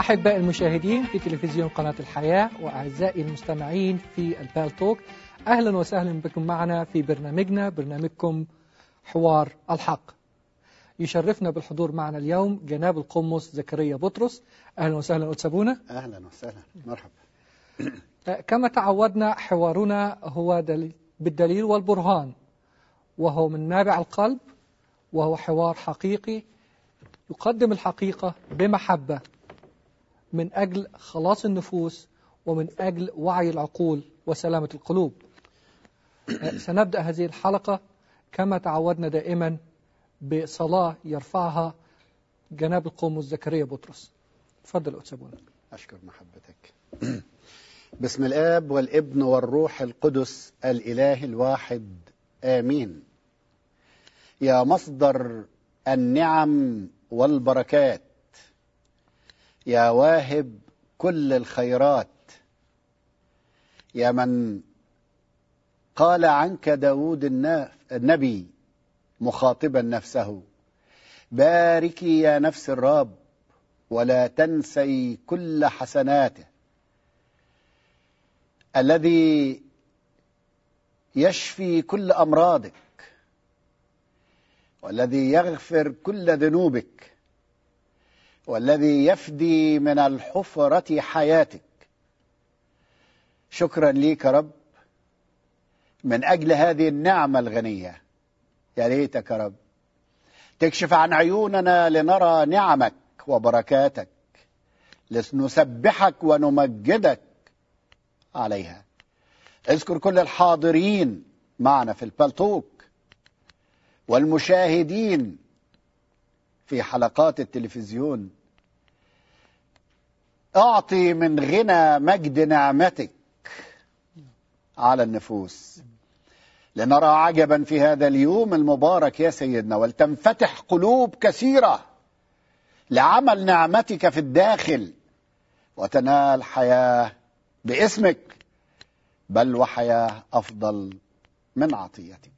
أحباء المشاهدين في تلفزيون قناة الحياة وأعزائي المستمعين في البال توك أهلا وسهلا بكم معنا في برنامجنا برنامجكم حوار الحق يشرفنا بالحضور معنا اليوم جناب القمص زكريا بطرس أهلا وسهلا أتسابونا اهلا وسهلا مرحبا كما تعودنا حوارنا هو دل... بالدليل والبرهان وهو من نابع القلب وهو حوار حقيقي يقدم الحقيقة بمحبة من أجل خلاص النفوس ومن أجل وعي العقول وسلامة القلوب سنبدأ هذه الحلقة كما تعودنا دائما بصلاة يرفعها جناب القومس زكريا بطرس تفضل أتسابونا اشكر محبتك بسم الاب والابن والروح القدس الاله الواحد امين يا مصدر النعم والبركات يا واهب كل الخيرات يا من قال عنك داود النا- النبي مخاطبا نفسه باركي يا نفس الرب ولا تنسي كل حسناته الذي يشفي كل امراضك والذي يغفر كل ذنوبك والذي يفدي من الحفرة حياتك شكرا ليك يا رب من أجل هذه النعمة الغنية يا ريتك يا رب تكشف عن عيوننا لنرى نعمك وبركاتك لنسبحك ونمجدك عليها اذكر كل الحاضرين معنا في البلتوك والمشاهدين في حلقات التلفزيون اعطي من غنى مجد نعمتك على النفوس لنرى عجبا في هذا اليوم المبارك يا سيدنا ولتنفتح قلوب كثيره لعمل نعمتك في الداخل وتنال حياه باسمك بل وحياه افضل من عطيتك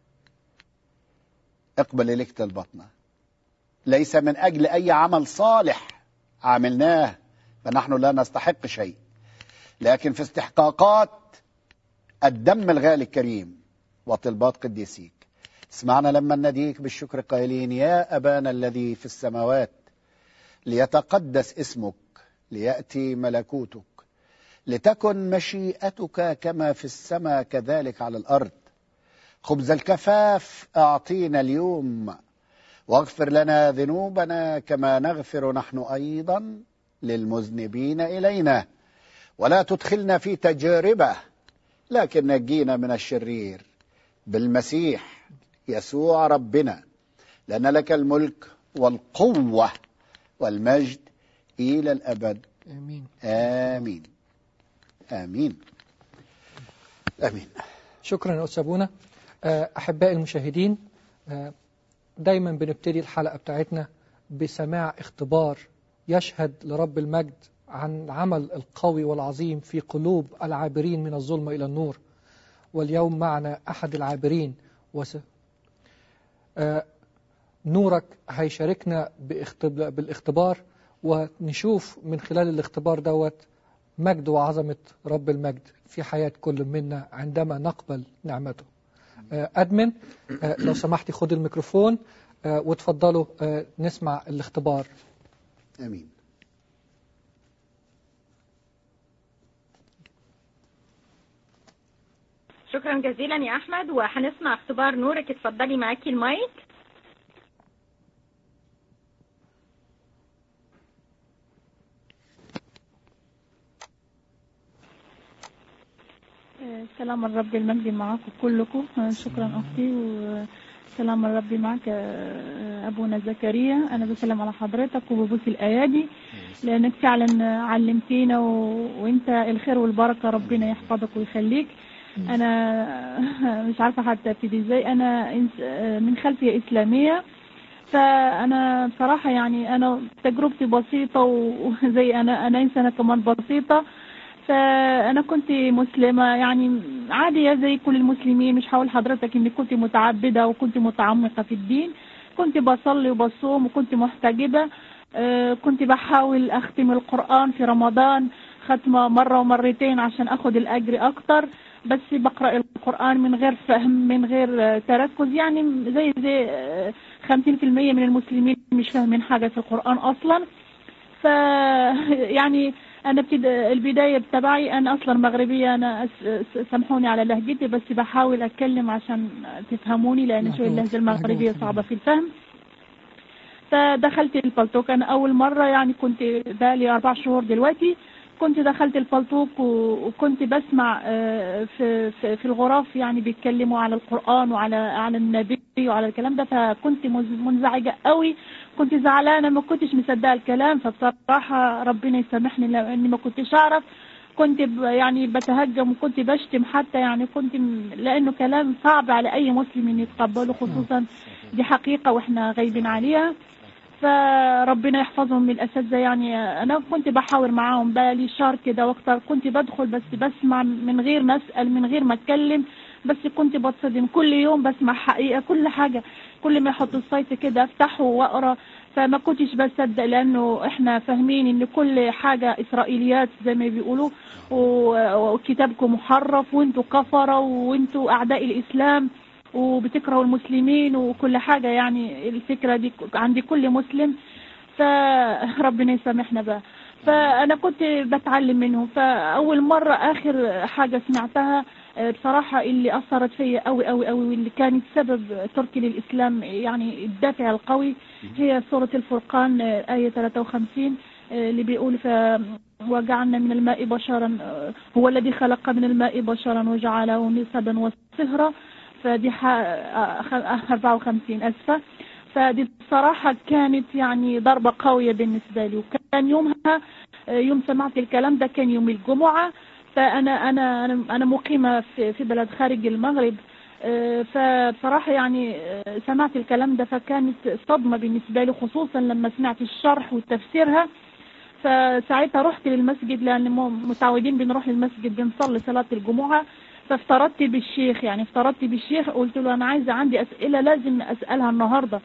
اقبل اليك طلبتنا ليس من اجل اي عمل صالح عملناه فنحن لا نستحق شيء لكن في استحقاقات الدم الغالي الكريم وطلبات قديسيك اسمعنا لما نديك بالشكر قائلين يا ابانا الذي في السماوات ليتقدس اسمك لياتي ملكوتك لتكن مشيئتك كما في السماء كذلك على الارض خبز الكفاف اعطينا اليوم واغفر لنا ذنوبنا كما نغفر نحن ايضا للمذنبين الينا ولا تدخلنا في تجربه لكن نجينا من الشرير بالمسيح يسوع ربنا لان لك الملك والقوه والمجد الى الابد آمين امين امين امين شكرا يا أتسابونا أحبائي المشاهدين آه، دايما بنبتدي الحلقة بتاعتنا بسماع اختبار يشهد لرب المجد عن العمل القوي والعظيم في قلوب العابرين من الظلمة إلى النور واليوم معنا أحد العابرين وس... آه، نورك هيشاركنا باختب... بالاختبار ونشوف من خلال الاختبار دوت مجد وعظمة رب المجد في حياة كل منا عندما نقبل نعمته آه، أدمن آه، لو سمحتي خد الميكروفون آه، وتفضلوا آه، نسمع الاختبار امين شكرا جزيلا يا احمد وهنسمع اختبار نورك اتفضلي معاكي المايك سلام الرب المجد معكم كلكم شكرا أختي وسلام الرب معك أبونا زكريا أنا بسلم على حضرتك وببوس الأيادي لأنك فعلا علمتينا و... وأنت الخير والبركة ربنا يحفظك ويخليك أنا مش عارفة حتى أبتدي إزاي أنا إنس- من خلفية إسلامية فأنا بصراحة يعني أنا تجربتي بسيطة وزي أنا أنا إنسانة كمان بسيطة فأنا كنت مسلمة يعني عادية زي كل المسلمين مش هقول حضرتك إني كنت متعبدة وكنت متعمقة في الدين كنت بصلي وبصوم وكنت محتجبة آه، كنت بحاول أختم القرآن في رمضان ختمة مرة ومرتين عشان أخد الأجر أكتر بس بقرأ القرآن من غير فهم من غير آه، تركز يعني زي زي آه، 50% من المسلمين مش فاهمين حاجة في القرآن أصلا ف يعني انا ابتدى البدايه تبعي انا اصلا مغربيه انا أس- سامحوني على لهجتي بس بحاول اتكلم عشان تفهموني لان شويه اللهجه المغربيه صعبه في الفهم فدخلت البلطوك انا اول مره يعني كنت بقالي اربع شهور دلوقتي كنت دخلت البلطوك و- وكنت بسمع آه، في في في الغرف يعني بيتكلموا على القران وعلى على النبي وعلى الكلام ده فكنت مز- منزعجه قوي كنت زعلانه ما كنتش مصدقه الكلام فبصراحه ربنا يسامحني لاني ما كنتش اعرف كنت ب- يعني بتهجم وكنت بشتم حتى يعني كنت م- لانه كلام صعب على اي مسلم ان يتقبله خصوصا دي حقيقه واحنا غايبين عليها فربنا يحفظهم من الاساتذه يعني انا كنت بحاور معاهم بقالي شهر كده واكتر كنت بدخل بس بسمع من غير ما اسال من غير ما اتكلم بس كنت بتصدم كل يوم بسمع حقيقه كل حاجه كل ما يحطوا السايت كده افتحه واقرا فما كنتش بصدق لانه احنا فاهمين ان كل حاجه اسرائيليات زي ما بيقولوا و- وكتابكم محرف وانتوا كفره وانتوا اعداء الاسلام وبتكرهوا المسلمين وكل حاجه يعني الفكره دي عند كل مسلم فربنا يسامحنا بقى فانا كنت بتعلم منهم فاول مره اخر حاجه سمعتها آه، بصراحه اللي اثرت فيا قوي قوي قوي واللي كانت سبب تركي للاسلام يعني الدافع القوي هي سوره الفرقان آه، ايه 53 آه، اللي بيقول ف وجعلنا من الماء بشرا آه، هو الذي خلق من الماء بشرا وجعله نسبا وصهرا فدي ح- آه، خ- 54 اسفه فدي بصراحة كانت يعني ضربة قوية بالنسبة لي وكان يومها آه، يوم سمعت الكلام ده كان يوم الجمعة فأنا أنا أنا أنا مقيمة في في بلد خارج المغرب آه، فبصراحة يعني آه، سمعت الكلام ده فكانت صدمة بالنسبة لي خصوصا لما سمعت الشرح وتفسيرها فساعتها رحت للمسجد لأن م- متعودين بنروح للمسجد بنصلي صلاة الجمعة فافترضت بالشيخ يعني افترضت بالشيخ قلت له أنا عايزة عندي أسئلة لازم أسألها النهاردة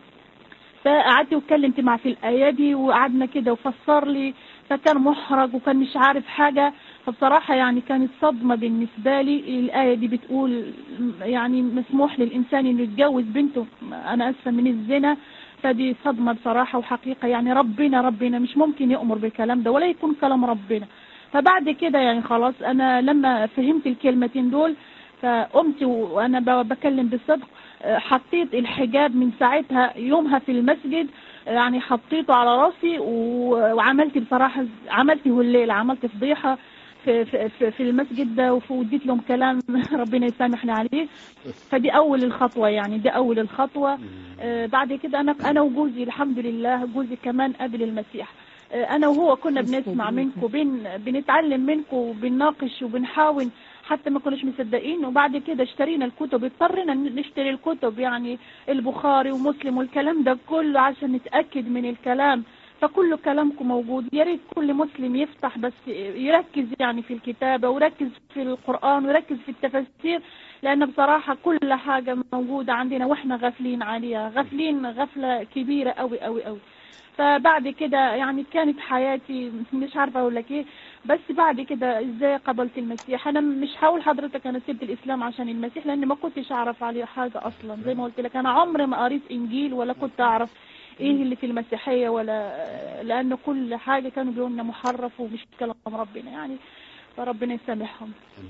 فقعدت واتكلمت معاه في الايادي وقعدنا كده وفسر لي فكان محرج وكان مش عارف حاجه فبصراحه يعني كانت صدمه بالنسبه لي الايه دي بتقول يعني مسموح للانسان انه يتجوز بنته انا اسفه من الزنا فدي صدمه بصراحه وحقيقه يعني ربنا ربنا مش ممكن يامر بالكلام ده ولا يكون كلام ربنا فبعد كده يعني خلاص انا لما فهمت الكلمتين دول فقمت وانا ب- بكلم بالصدق آه، حطيت الحجاب من ساعتها يومها في المسجد آه، يعني حطيته على راسي و- وعملت بصراحة عملت الليل عملت فضيحة في, في, في, في المسجد ده وف- واديت لهم كلام ربنا يسامحني عليه فدي أول الخطوة يعني دي أول الخطوة آه، بعد كده أنا أنا وجوزي الحمد لله جوزي كمان قبل المسيح آه، أنا وهو كنا بنسمع منكم بن بنتعلم منكم وبنناقش وبنحاول حتى ما كناش مصدقين وبعد كده اشترينا الكتب اضطرينا ن- نشتري الكتب يعني البخاري ومسلم والكلام ده كله عشان نتأكد من الكلام فكل كلامكم موجود يا ريت كل مسلم يفتح بس يركز يعني في الكتابة ويركز في القرآن ويركز في التفسير لأن بصراحة كل حاجة موجودة عندنا وإحنا غافلين عليها غافلين غفلة كبيرة أوي أوي أوي فبعد كده يعني كانت حياتي مش عارفة أقول لك إيه بس بعد كده ازاي قبلت المسيح انا مش هقول حضرتك انا سبت الاسلام عشان المسيح لان ما كنتش اعرف عليه حاجه اصلا زي ما قلت لك انا عمري ما قريت انجيل ولا كنت اعرف ايه اللي في المسيحيه ولا لان كل حاجه كانوا بيقولوا لنا محرف ومش كلام ربنا يعني فربنا يسامحهم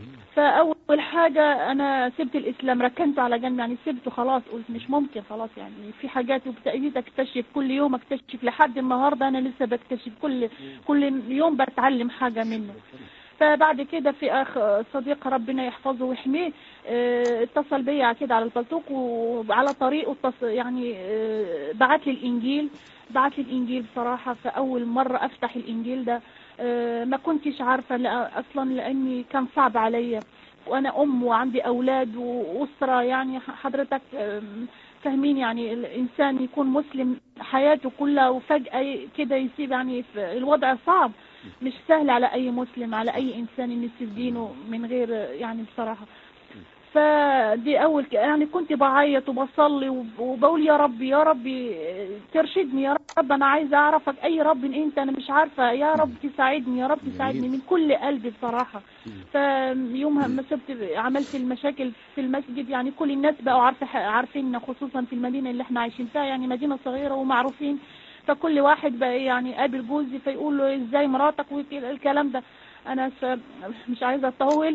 فاول حاجه انا سبت الاسلام ركنته على جنب يعني سبته خلاص قلت مش ممكن خلاص يعني في حاجات وبتأييد اكتشف كل يوم اكتشف لحد النهارده انا لسه بكتشف كل كل يوم بتعلم حاجه منه فبعد كده في اخ صديق ربنا يحفظه ويحميه اه، اتصل بيا كده على البلطوق وعلى طريقه اتص- يعني اه، بعت لي الانجيل بعت لي الانجيل بصراحه فاول مره افتح الانجيل ده اه، ما كنتش عارفه لا اصلا لاني كان صعب عليا وانا ام وعندي اولاد واسره يعني حضرتك ام، فاهمين يعني الانسان يكون مسلم حياته كلها وفجاه كده يسيب يعني في- الوضع صعب مش سهل على اي مسلم على اي انسان ان يسيب دينه من غير يعني بصراحه فدي اول ك- يعني كنت بعيط وبصلي وب- وبقول يا ربي يا ربي ترشدني يا رب انا عايزه اعرفك اي رب انت انا مش عارفه يا رب تساعدني يا رب تساعدني من كل قلبي بصراحه فيومها ما سبت عملت المشاكل في المسجد يعني كل الناس بقوا عارفه عارفين خصوصا في المدينه اللي احنا عايشين فيها يعني مدينه صغيره ومعروفين فكل واحد بقى يعني قابل جوزي فيقول له ازاي مراتك والكلام ده انا س- مش عايزه اطول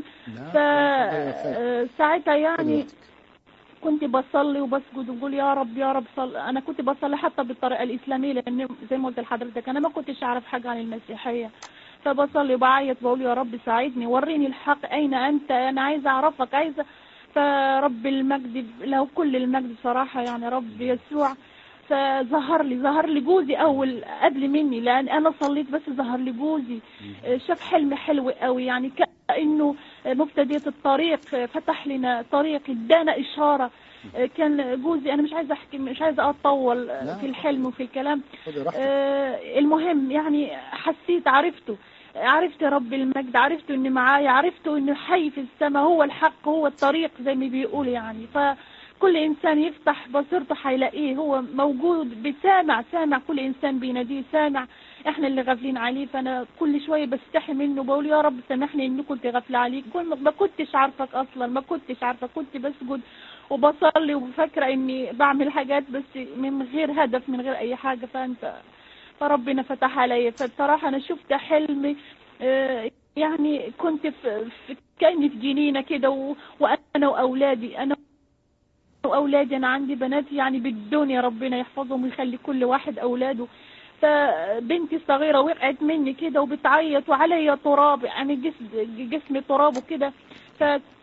فساعتها يعني كنت بصلي وبسجد وبقول يا رب يا رب صل... انا كنت بصلي حتى بالطريقه الاسلاميه لان زي ما قلت لحضرتك انا ما كنتش اعرف حاجه عن المسيحيه فبصلي وبعيط بقول يا رب ساعدني وريني الحق اين انت انا عايزه اعرفك عايزه فرب المجد له كل المجد صراحه يعني رب يسوع فظهر لي ظهر لي جوزي اول قبل مني لان انا صليت بس ظهر لي جوزي شاف حلم حلو قوي يعني كانه مبتدئة الطريق فتح لنا طريق ادانا اشاره كان جوزي انا مش عايزه احكي مش عايزه اطول في الحلم وفي الكلام خدي راحتك آه، المهم يعني حسيت عرفته عرفت رب المجد عرفت انه معايا عرفت انه حي في السماء هو الحق هو الطريق زي ما بيقول يعني فكل انسان يفتح بصيرته هيلاقيه هو موجود بسامع سامع كل انسان بيناديه سامع احنا اللي غافلين عليه فانا كل شويه بستحي منه بقول يا رب سامحني اني كنت غافله عليك كل ما ما كنتش عارفك اصلا ما كنتش عارفه كنت بسجد وبصلي وفاكره اني بعمل حاجات بس من غير هدف من غير اي حاجه فانت فربنا فتح عليا فبصراحة أنا شفت حلم آه، يعني كنت في في- كأني في جنينة كده و- وأنا وأولادي أنا وأولادي أنا عندي بنات يعني بالدنيا ربنا يحفظهم ويخلي كل واحد أولاده فبنتي الصغيرة وقعت مني كده وبتعيط وعليا تراب يعني جسم جسمي تراب وكده ف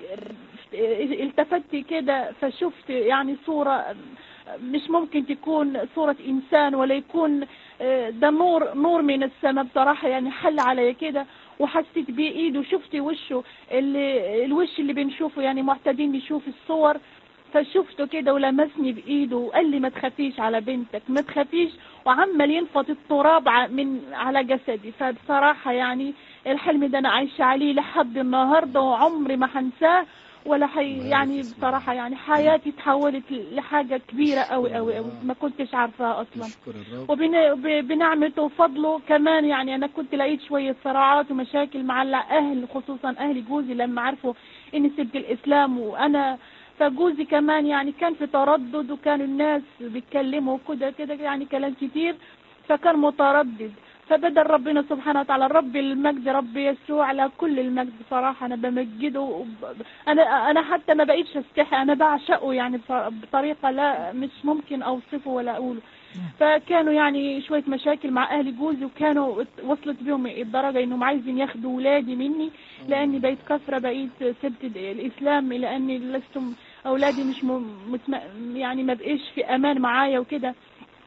التفت كده فشفت يعني صورة مش ممكن تكون صورة إنسان ولا يكون آه، ده نور نور من السماء بصراحة يعني حل عليا كده وحسيت بإيده شفت وشه اللي الوش اللي بنشوفه يعني معتادين نشوف الصور فشفته كده ولمسني بإيده وقال لي ما تخافيش على بنتك ما تخافيش وعمال ينفض التراب ع- من على جسدي فبصراحة يعني الحلم ده أنا عايشة عليه لحد النهاردة وعمري ما هنساه ولا حي يعني بصراحة يعني حياتي تحولت لحاجة كبيرة أوي أوي أوي ما كنتش عارفاها أصلا نشكر الرب وبن- ب- بنعمته وفضله كمان يعني انا كنت لقيت شويه صراعات ومشاكل مع الاهل خصوصا اهل جوزي لما عرفوا اني سبت الاسلام وانا فجوزي كمان يعني كان في تردد وكانوا الناس بيتكلموا كده كده يعني كلام كتير فكان متردد فبدل ربنا سبحانه وتعالى رب المجد رب يسوع على كل المجد بصراحة أنا بمجده وب- أنا أنا حتى ما بقيتش أستحي أنا بعشقه يعني بص- بطريقة لا مش ممكن أوصفه ولا أقوله فكانوا يعني شوية مشاكل مع أهل جوزي وكانوا ات- وصلت بهم الدرجة إنهم عايزين ياخدوا ولادي مني لأني بقيت كثرة بقيت سبت د- الإسلام لأني لست م- أولادي مش م- متم... يعني ما بقيش في أمان معايا وكده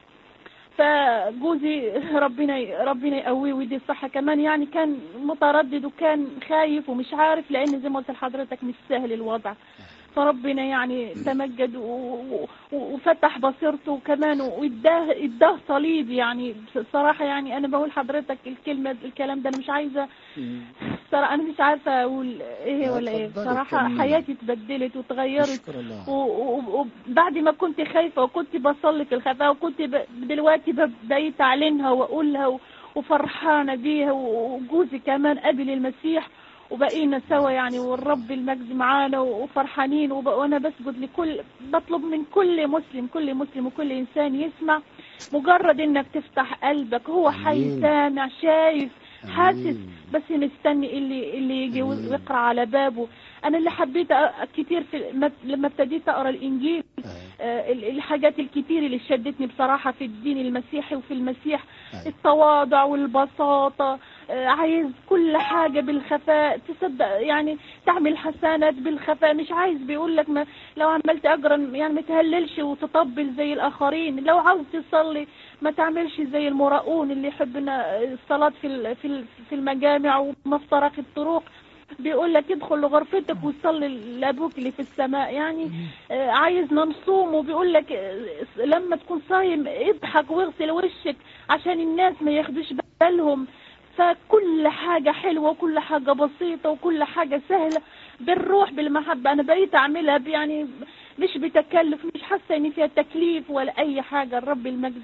فجوزي ربنا ي- ربنا يقويه ويدي الصحة كمان يعني كان متردد وكان خايف ومش عارف لأن زي ما قلت لحضرتك مش سهل الوضع فربنا يعني تمجد و- و- و- وفتح بصيرته كمان واداه اداه صليب يعني بصراحة يعني أنا بقول حضرتك الكلمة الكلام ده أنا مش عايزة صراحة أنا مش عارفة أقول إيه لا، ولا إيه اتفضلي بصراحة كملي. حياتي اتبدلت واتغيرت نشكر الله و- و- وبعد ما كنت خايفة وكنت بصلي في الخفاء وكنت ب- دلوقتي ب- بقيت أعلنها وأقولها و- وفرحانة بيها وجوزي كمان قبل المسيح وبقينا سوا يعني والرب المجد معانا وفرحانين وب- وانا بسجد لكل بطلب من كل مسلم كل مسلم وكل انسان يسمع مجرد انك تفتح قلبك هو حي آمين. سامع شايف حاسس آمين. بس مستني اللي اللي يجي آمين. ويقرا على بابه انا اللي حبيت أ- كتير في لما- لما ابتديت اقرا الانجيل آه. آه، ال- الحاجات الكتير اللي شدتني بصراحة في الدين المسيحي وفي المسيح أيوة. التواضع والبساطة آه، عايز كل حاجة بالخفاء تصدق يعني تعمل حسنات بالخفاء مش عايز بيقول لك ما لو عملت أجرا يعني ما تهللش وتطبل زي الآخرين لو عاوز تصلي ما تعملش زي المراؤون اللي يحبنا الصلاة في ال- في ال- في المجامع ومفترق الطرق بيقول لك ادخل لغرفتك وصلي لابوك اللي في السماء يعني آه، عايزنا نصوم وبيقول لك آه، لما تكون صايم اضحك واغسل وشك عشان الناس ما ياخدوش بالهم فكل حاجة حلوة وكل حاجة بسيطة وكل حاجة سهلة بالروح بالمحبة أنا بقيت أعملها ب- يعني مش بتكلف مش حاسة إن فيها تكليف ولا أي حاجة الرب المجد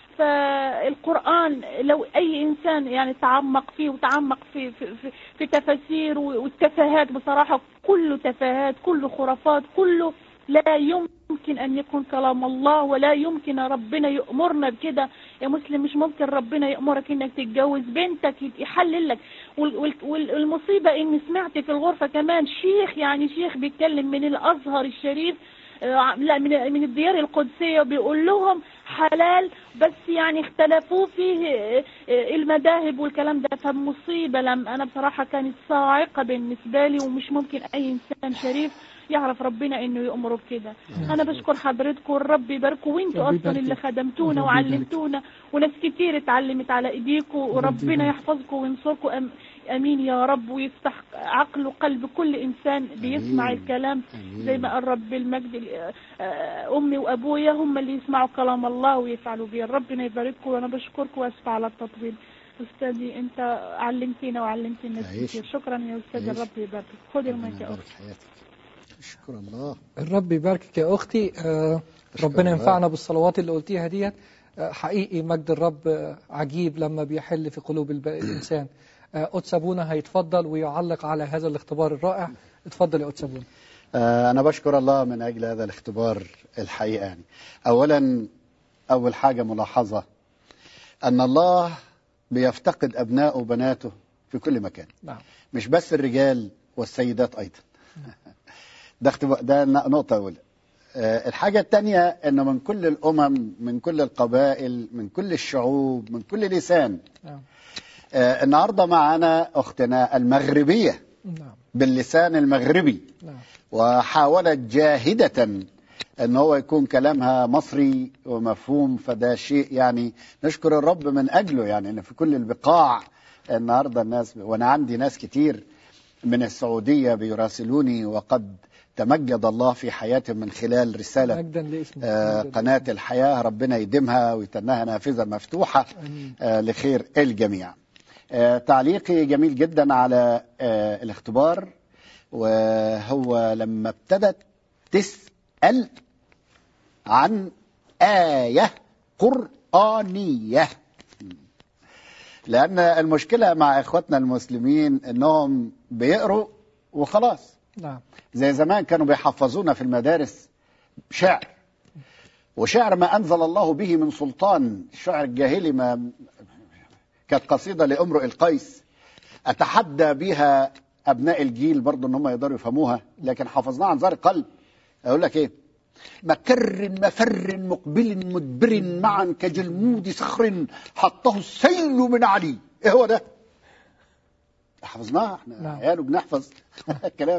فالقرآن لو أي إنسان يعني تعمق فيه وتعمق في في, في, في تفاسير والتفاهات بصراحة كله تفاهات كله خرافات كله لا يمكن أن يكون كلام الله ولا يمكن ربنا يأمرنا بكده يا مسلم مش ممكن ربنا يأمرك إنك تتجوز بنتك يحلل لك وال- وال- والمصيبة إني سمعت في الغرفة كمان شيخ يعني شيخ بيتكلم من الأزهر الشريف آه، لا من من الديار القدسية بيقول لهم حلال بس يعني اختلفوا فيه آه، آه، المذاهب والكلام ده فمصيبة لم أنا بصراحة كانت صاعقة بالنسبة لي ومش ممكن أي إنسان شريف يعرف ربنا انه يأمره بكده انا بشكر حضرتكم والرب يباركم وانتوا ربي اصلا يبارك اللي لك. خدمتونا ربي يبارك. وعلمتونا وناس كتير اتعلمت على ايديكم وربنا يبارك. يحفظكم وينصركم أم امين يا رب ويفتح عقل وقلب كل انسان بيسمع آمين. الكلام آمين. زي ما قال رب المجد آه، امي وابويا هم اللي يسمعوا كلام الله ويفعلوا بيه ربنا يبارككم وانا بشكركم واسف على التطويل استاذي انت علمتينا وعلمتي الناس عيش. كتير شكرا يا استاذ عيش. الرب يبارك خدي المايك يا ربنا اختي يبارك حياتك اشكر الله الرب يباركك يا أختي آه، أشكر ربنا الله. ينفعنا بالصلوات اللي قلتيها ديت آه، حقيقي مجد الرب آه، عجيب لما بيحل في قلوب الب- الإنسان آه، قدس أبونا هيتفضل ويعلق على هذا الاختبار الرائع اتفضل يا قدس أبونا آه، أنا بشكر الله من أجل هذا الاختبار الحقيقة يعني أولا أول حاجة ملاحظة أن الله بيفتقد أبنائه وبناته في كل مكان نعم مش بس الرجال والسيدات أيضا ده اختبار ده نقطة أولى آه، الحاجة الثانية أنه من كل الأمم من كل القبائل من كل الشعوب من كل لسان نعم آه، النهاردة معنا أختنا المغربية نعم باللسان المغربي نعم وحاولت جاهدة ان هو يكون كلامها مصري ومفهوم فده شيء يعني نشكر الرب من اجله يعني ان في كل البقاع النهارده الناس وانا عندي ناس كتير من السعوديه بيراسلوني وقد تمجد الله في حياتهم من خلال رساله مجدا لاسمك آه، مجداً. قناه الحياه ربنا يديمها ويتنها نافذه مفتوحه آمين. آه، لخير الجميع آه، تعليقي جميل جدا على آه، الاختبار وهو لما ابتدت تسأل عن آية قرآنية لأن المشكلة مع إخواتنا المسلمين إنهم بيقروا وخلاص نعم زي زمان كانوا بيحفظونا في المدارس شعر وشعر ما أنزل الله به من سلطان الشعر الجاهلي ما كانت قصيدة لأمرؤ القيس أتحدى بها أبناء الجيل برضو إن هم يقدروا يفهموها لكن حفظناها عن ظهر قلب أقول لك إيه مكر مفر مقبل مدبر معا كجلمود صخر حطه السيل من علي إيه هو ده حفظناها احنا نعم. عيال وبنحفظ الكلام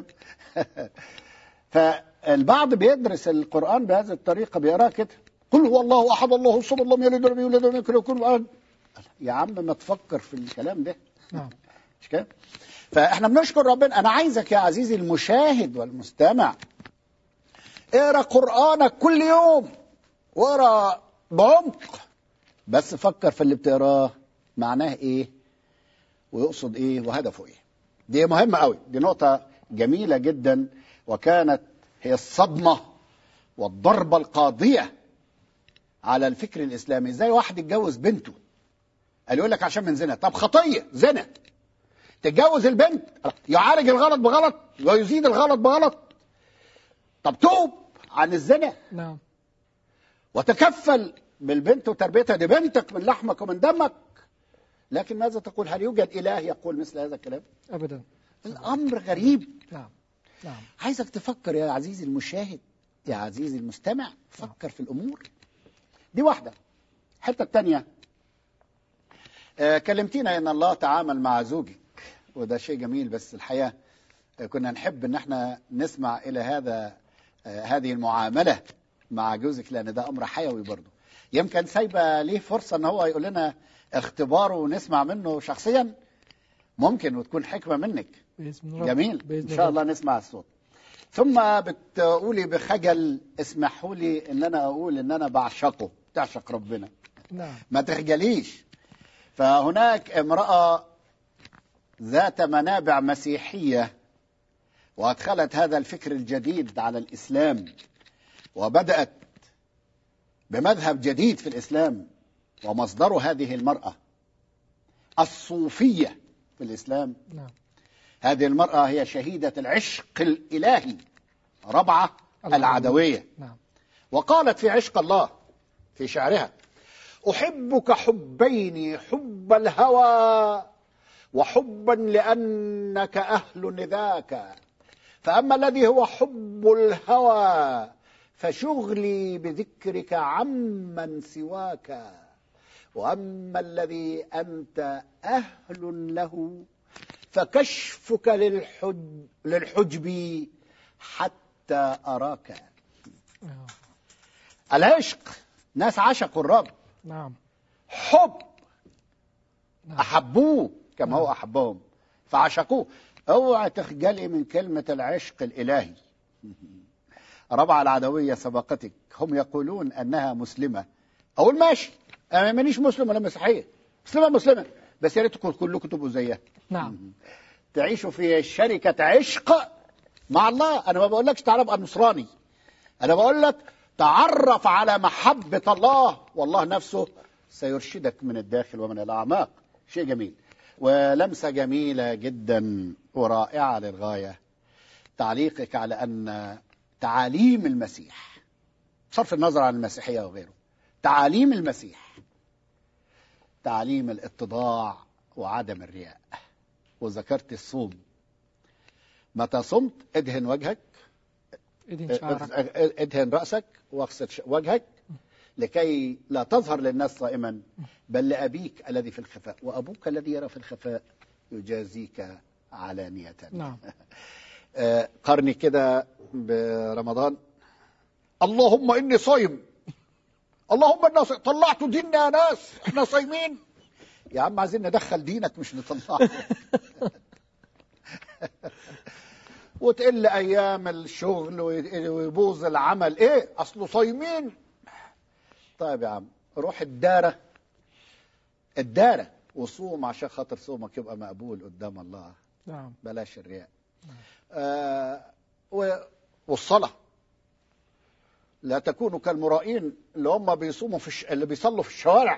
فالبعض بيدرس القرآن بهذه الطريقة بيقراه كده قل هو الله أحد الله الصمد لم يلد ولم يولد ولم يكن له كفوا أحد يا عم ما تفكر في الكلام ده نعم مش كده فاحنا بنشكر ربنا انا عايزك يا عزيزي المشاهد والمستمع اقرا قرانك كل يوم واقرا بعمق بس فكر في اللي بتقراه معناه ايه ويقصد ايه وهدفه ايه دي مهمه قوي دي نقطه جميله جدا وكانت هي الصدمه والضربه القاضيه على الفكر الاسلامي ازاي واحد يتجوز بنته قال يقول لك عشان من زنا طب خطيه زنا تتجوز البنت يعالج الغلط بغلط ويزيد الغلط بغلط طب توب عن الزنا نعم وتكفل بالبنت وتربيتها دي بنتك من لحمك ومن دمك لكن ماذا تقول هل يوجد اله يقول مثل هذا الكلام أبدا الامر غريب نعم نعم عايزك تفكر يا عزيزي المشاهد يا عزيزي المستمع فكر في الامور دي واحده الحته الثانيه آه كلمتينا ان الله تعامل مع زوجك وده شيء جميل بس الحقيقه آه، كنا نحب ان احنا نسمع الى هذا آه هذه المعامله مع جوزك لان ده امر حيوي برضه يمكن سايبه ليه فرصه ان هو يقول لنا اختباره ونسمع منه شخصيا ممكن وتكون حكمه منك بإذن الله جميل بإذن ان شاء الله نسمع الصوت ثم بتقولي بخجل اسمحوا لي ان انا اقول ان انا بعشقه تعشق ربنا نعم ما تخجليش فهناك امرأة ذات منابع مسيحية وأدخلت هذا الفكر الجديد على الإسلام وبدأت بمذهب جديد في الإسلام ومصدر هذه المرأة الصوفية في الإسلام نعم هذه المرأة هي شهيدة العشق الإلهي ربعة العدوية نعم وقالت في عشق الله في شعرها أحبك حبين حب الهوى وحبا لأنك أهل لذاك فأما الذي هو حب الهوى فشغلي بذكرك عمن سواك وأما الذي أنت أهل له فكشفك للحج للحجب حتى أراك آه. العشق ناس عشقوا الرب نعم حب نعم. أحبوه كما هو أحبهم فعشقوه اوعى تخجلي من كلمة العشق الإلهي ربع العدوية سبقتك هم يقولون أنها مسلمة أقول ماشي أنا مانيش مسلم ولا مسيحية مسلمة مسلمة بس يا ريت تكون كلكم تبقوا زيها نعم تعيشوا في شركة عشق مع الله أنا ما بقولكش تعالى ابقى نصراني أنا بقول لك تعرف على محبة الله والله نفسه سيرشدك من الداخل ومن الأعماق شيء جميل ولمسة جميلة جدا ورائعة للغاية تعليقك على أن تعاليم المسيح بصرف النظر عن المسيحية وغيره تعاليم المسيح تعليم الاتضاع وعدم الرياء وذكرت الصوم متى صمت ادهن وجهك ايدين شعرك ادهن رأسك واغسل ش- وجهك لكي لا تظهر للناس صائما بل لأبيك الذي في الخفاء وأبوك الذي يرى في الخفاء يجازيك علانية نعم آه، قرني كده برمضان اللهم إني صايم اللهم إنا صايم طلعتوا ديننا يا ناس احنا صايمين يا عم عايزين ندخل دينك مش نطلعه وتقل ايام الشغل وي- ويبوظ العمل ايه اصله صايمين طيب يا عم روح الداره الداره وصوم عشان خاطر صومك يبقى مقبول قدام الله نعم بلاش الرياء آه و- والصلاه لا تكونوا كالمرائين اللي هم بيصوموا في الش... اللي بيصلوا في الشوارع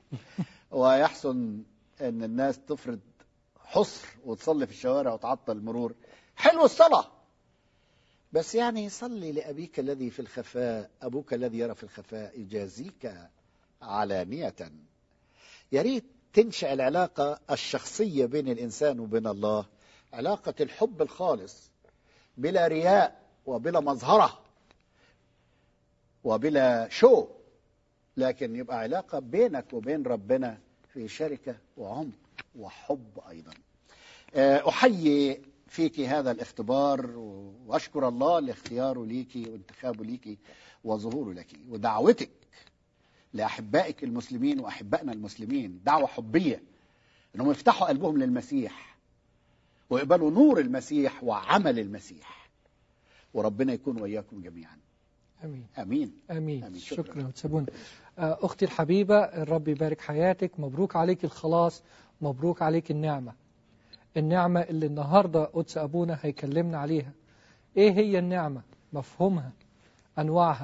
ويحسن ان الناس تفرض حصر وتصلي في الشوارع وتعطل المرور حلو الصلاة بس يعني صلي لأبيك الذي في الخفاء أبوك الذي يرى في الخفاء يجازيك علانية يا ريت تنشأ العلاقة الشخصية بين الإنسان وبين الله علاقة الحب الخالص بلا رياء وبلا مظهرة وبلا شو لكن يبقى علاقة بينك وبين ربنا في شركة وعمق وحب أيضا آه، أحيي فيك هذا الاختبار وأشكر الله لاختياره ليكي وانتخابه ليكي وظهوره لك ودعوتك لأحبائك المسلمين وأحبائنا المسلمين دعوة حبية أنهم يفتحوا قلبهم للمسيح ويقبلوا نور المسيح وعمل المسيح وربنا يكون وإياكم جميعا امين آمين امين آمين. شكراً. شكرا تسابون آه، اختي الحبيبه الرب يبارك حياتك مبروك عليك الخلاص مبروك عليك النعمه النعمه اللي النهارده قدس ابونا هيكلمنا عليها ايه هي النعمه مفهومها انواعها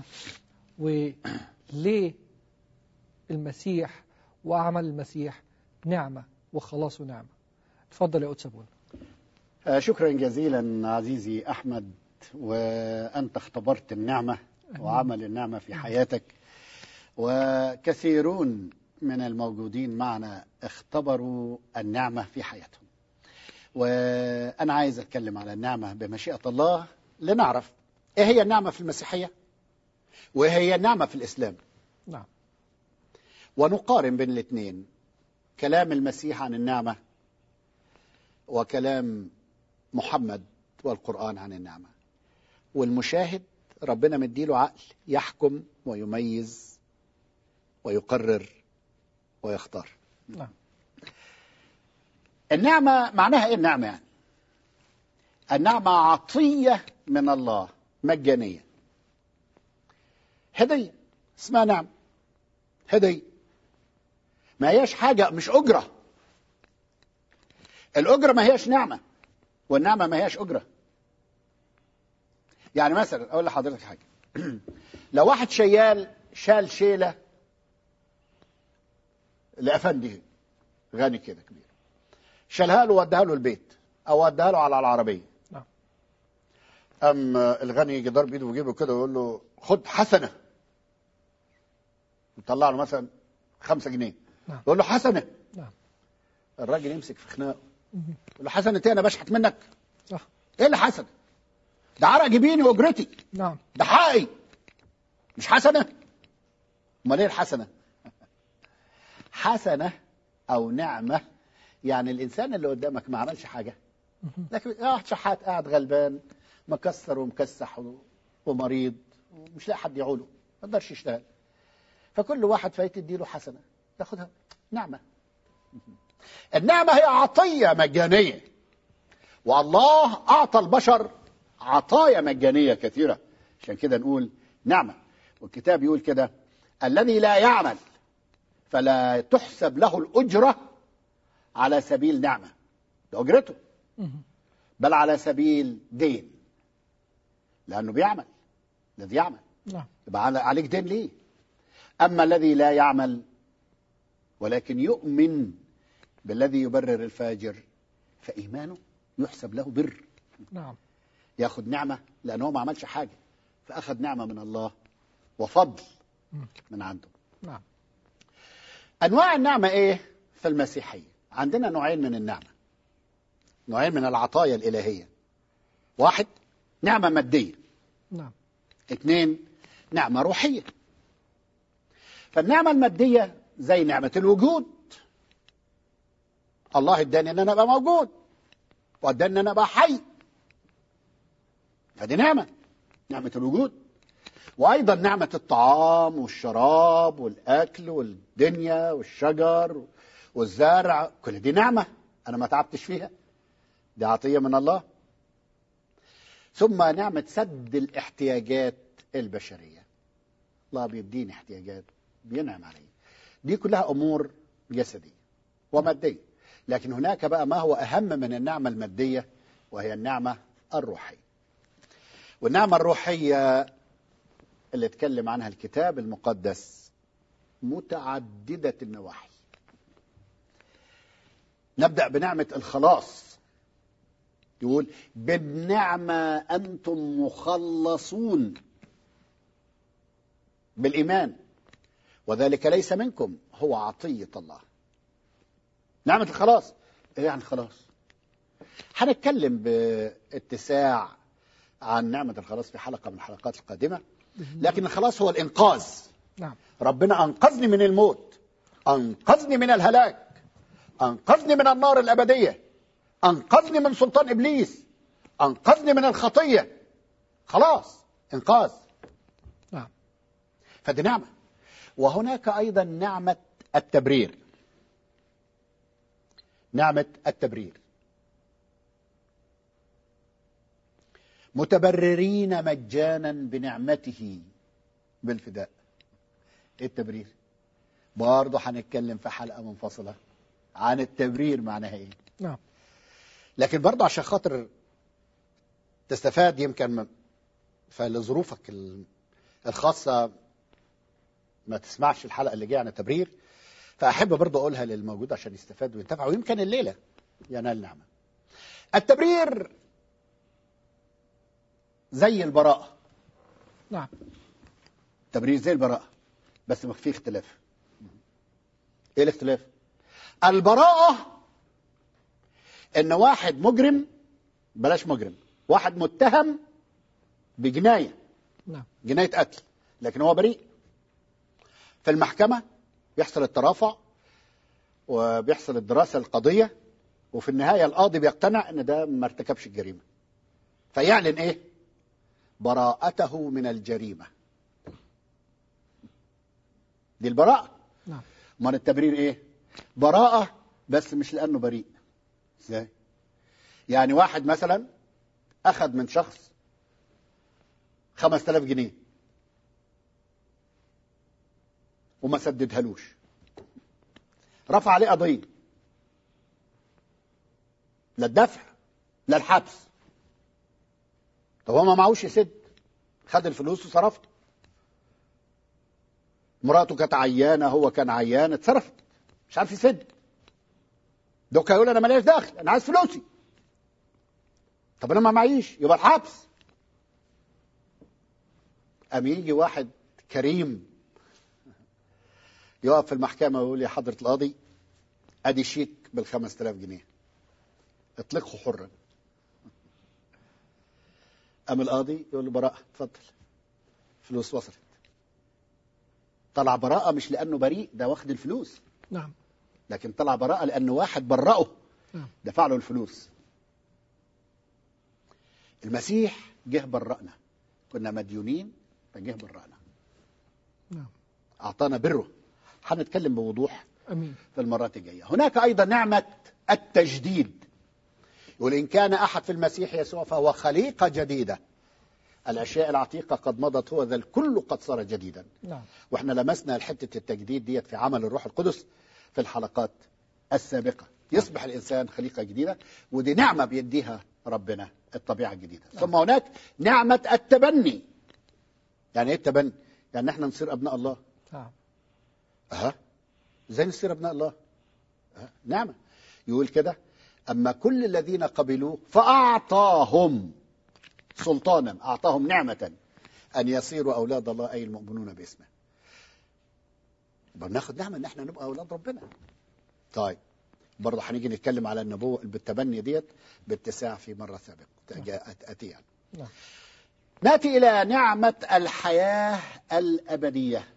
وليه المسيح وعمل المسيح نعمه وخلاص نعمه اتفضل يا قدس ابونا آه، شكرا جزيلا عزيزي أحمد وأنت اختبرت النعمة وعمل النعمة في حياتك وكثيرون من الموجودين معنا اختبروا النعمة في حياتهم وأنا عايز أتكلم على النعمة بمشيئة الله لنعرف إيه هي النعمة في المسيحية وإيه هي النعمة في الإسلام نعم ونقارن بين الاثنين كلام المسيح عن النعمة وكلام محمد والقرآن عن النعمة والمشاهد ربنا مديله عقل يحكم ويميز ويقرر ويختار نعم النعمة معناها ايه النعمة يعني النعمة عطية من الله مجانية هدية اسمها نعمة هدية ما هياش حاجة مش أجرة الأجرة ما هياش نعمة والنعمة ما هياش أجرة يعني مثلا اقول لحضرتك حاجه لو واحد شيال شال شيله لافندي غني كده كبير شالها له ووداها له البيت او وداها له على العربيه نعم. ام الغني يجي ضرب ايده ويجيبه كده ويقول له خد حسنه يطلع له مثلا خمسة جنيه نعم. يقول له حسنه نعم. الراجل يمسك في خناقه يقول له حسنه ايه انا بشحت منك صح ايه اللي حسنه ده عرق جبيني واجرتي نعم ده حقي مش حسنه امال ايه الحسنه حسنه او نعمه يعني الانسان اللي قدامك ما عملش حاجه لكن واحد شحات قاعد غلبان مكسر ومكسح و- ومريض ومش لاقي حد يعوله ما يقدرش يشتغل فكل واحد فايت تديله حسنه تاخدها نعمه النعمه هي عطيه مجانيه والله اعطى البشر عطايا مجانيه كثيره عشان كده نقول نعمه والكتاب يقول كده الذي لا يعمل فلا تحسب له الاجره على سبيل نعمه ده اجرته مهم. بل على سبيل دين لانه بيعمل الذي يعمل نعم يبقى على- عليك دين ليه اما الذي لا يعمل ولكن يؤمن بالذي يبرر الفاجر فايمانه يحسب له بر نعم ياخد نعمه لانه ما عملش حاجه فاخذ نعمه من الله وفضل مم. من عنده نعم انواع النعمه ايه في المسيحيه عندنا نوعين من النعمه نوعين من العطايا الالهيه واحد نعمه ماديه نعم اثنين نعمه روحيه فالنعمه الماديه زي نعمه الوجود الله اداني ان انا ابقى موجود واداني ان انا ابقى حي فدي نعمه نعمه الوجود وايضا نعمه الطعام والشراب والاكل والدنيا والشجر والزرع كل دي نعمه انا ما تعبتش فيها دي عطيه من الله ثم نعمه سد الاحتياجات البشريه الله بيديني احتياجات بينعم علي دي كلها امور جسديه وماديه لكن هناك بقى ما هو اهم من النعمه الماديه وهي النعمه الروحيه والنعمه الروحيه اللي اتكلم عنها الكتاب المقدس متعدده النواحي نبدا بنعمه الخلاص يقول بالنعمه انتم مخلصون بالايمان وذلك ليس منكم هو عطيه الله نعمه الخلاص ايه يعني خلاص هنتكلم باتساع عن نعمه الخلاص في حلقه من الحلقات القادمه لكن الخلاص هو الانقاذ نعم ربنا انقذني من الموت انقذني من الهلاك انقذني من النار الابديه انقذني من سلطان ابليس انقذني من الخطيه خلاص انقاذ نعم فدي نعمه وهناك ايضا نعمه التبرير نعمه التبرير متبررين مجانا بنعمته بالفداء ايه التبرير برضه هنتكلم في حلقه منفصله عن التبرير معناها ايه نعم لكن برضه عشان خاطر تستفاد يمكن م- فلظروفك ال- الخاصه ما تسمعش الحلقه اللي جايه عن التبرير فاحب برضه اقولها للموجود عشان يستفاد وينتفع ويمكن الليله ينال نعمه التبرير زي البراءه نعم تبرير زي البراءة بس ما في اختلاف ايه الاختلاف البراءة ان واحد مجرم بلاش مجرم واحد متهم بجناية نعم جناية قتل لكن هو بريء في المحكمة بيحصل الترافع وبيحصل الدراسة القضية وفي النهاية القاضي بيقتنع ان ده ما ارتكبش الجريمة فيعلن ايه براءته من الجريمة دي البراءة نعم امال التبرير ايه براءة بس مش لانه بريء ازاي يعني واحد مثلا اخذ من شخص 5000 جنيه وما سددهالوش رفع عليه قضية لا الدفع لا الحبس طب هو ما معهوش يسد خد الفلوس وصرفته مراته كانت عيانه هو كان عيان اتصرفت مش عارف يسد دوكا يقول انا ماليش دخل انا عايز فلوسي طب انا ما معيش يبقى الحبس قام يجي واحد كريم يقف في المحكمه ويقول يا حضره القاضي ادي شيك بال 5000 جنيه اطلقه حرا قام القاضي يقول له براءه اتفضل فلوس وصلت طلع براءه مش لانه بريء ده واخد الفلوس نعم لكن طلع براءه لانه واحد برأه نعم. دفع له الفلوس المسيح جه برأنا كنا مديونين فجه برأنا نعم أعطانا بره هنتكلم بوضوح أمين في المرات الجاية هناك أيضا نعمة التجديد يقول إن كان أحد في المسيح يسوع فهو خليقة جديدة الأشياء العتيقة قد مضت هو ذا الكل قد صار جديدا نعم واحنا لمسنا حتة التجديد ديت في عمل الروح القدس في الحلقات السابقة يصبح الإنسان خليقة جديدة ودي نعمة بيديها ربنا الطبيعة الجديدة ثم هناك نعمة التبني يعني ايه التبني يعني احنا نصير أبناء الله نعم أها ازاي نصير أبناء الله أه. نعمة يقول كده أما كل الذين قبلوه فأعطاهم سلطانا أعطاهم نعمة أن يصيروا أولاد الله أي المؤمنون باسمه يبقى بناخد نعمة إن احنا نبقى أولاد ربنا طيب برضه هنيجي نتكلم على النبوة بالتبني ديت باتساع في مرة سابقة تأتي- آتية يعني. نعم ناتي الى نعمه الحياه الابديه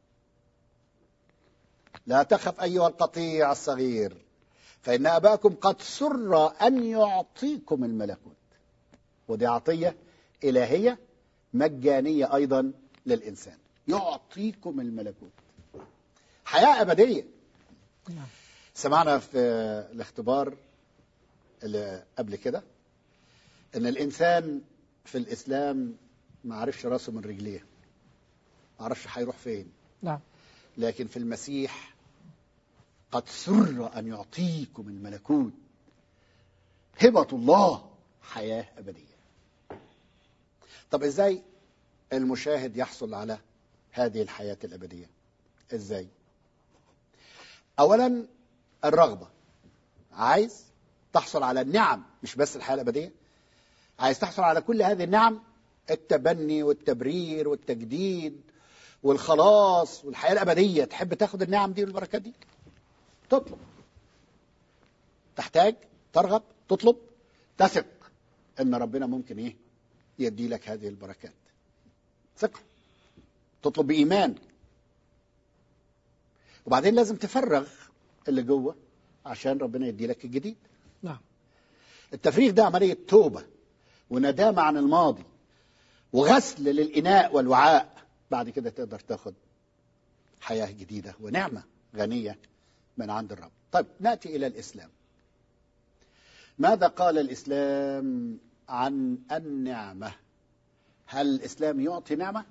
لا تخف ايها القطيع الصغير فان اباكم قد سر ان يعطيكم الملكوت ودي عطيه الهيه مجانيه ايضا للانسان يعطيكم الملكوت حياه ابديه نعم سمعنا في الاختبار اللي قبل كده ان الانسان في الاسلام ما عرفش راسه من رجليه ما عرفش هيروح فين نعم لكن في المسيح قد سر ان يعطيكم الملكوت هبه الله حياه ابديه طب ازاي المشاهد يحصل على هذه الحياه الابديه ازاي اولا الرغبه عايز تحصل على النعم مش بس الحياه الابديه عايز تحصل على كل هذه النعم التبني والتبرير والتجديد والخلاص والحياه الابديه تحب تاخد النعم دي والبركات دي تطلب تحتاج ترغب تطلب تثق ان ربنا ممكن ايه يدي لك هذه البركات ثقه تطلب بايمان وبعدين لازم تفرغ اللي جوه عشان ربنا يدي لك الجديد نعم التفريغ ده عملية توبة وندامة عن الماضي وغسل للإناء والوعاء بعد كده تقدر تاخد حياة جديدة ونعمة غنية من عند الرب طيب نأتي إلى الإسلام ماذا قال الإسلام عن النعمة هل الإسلام يعطي نعمة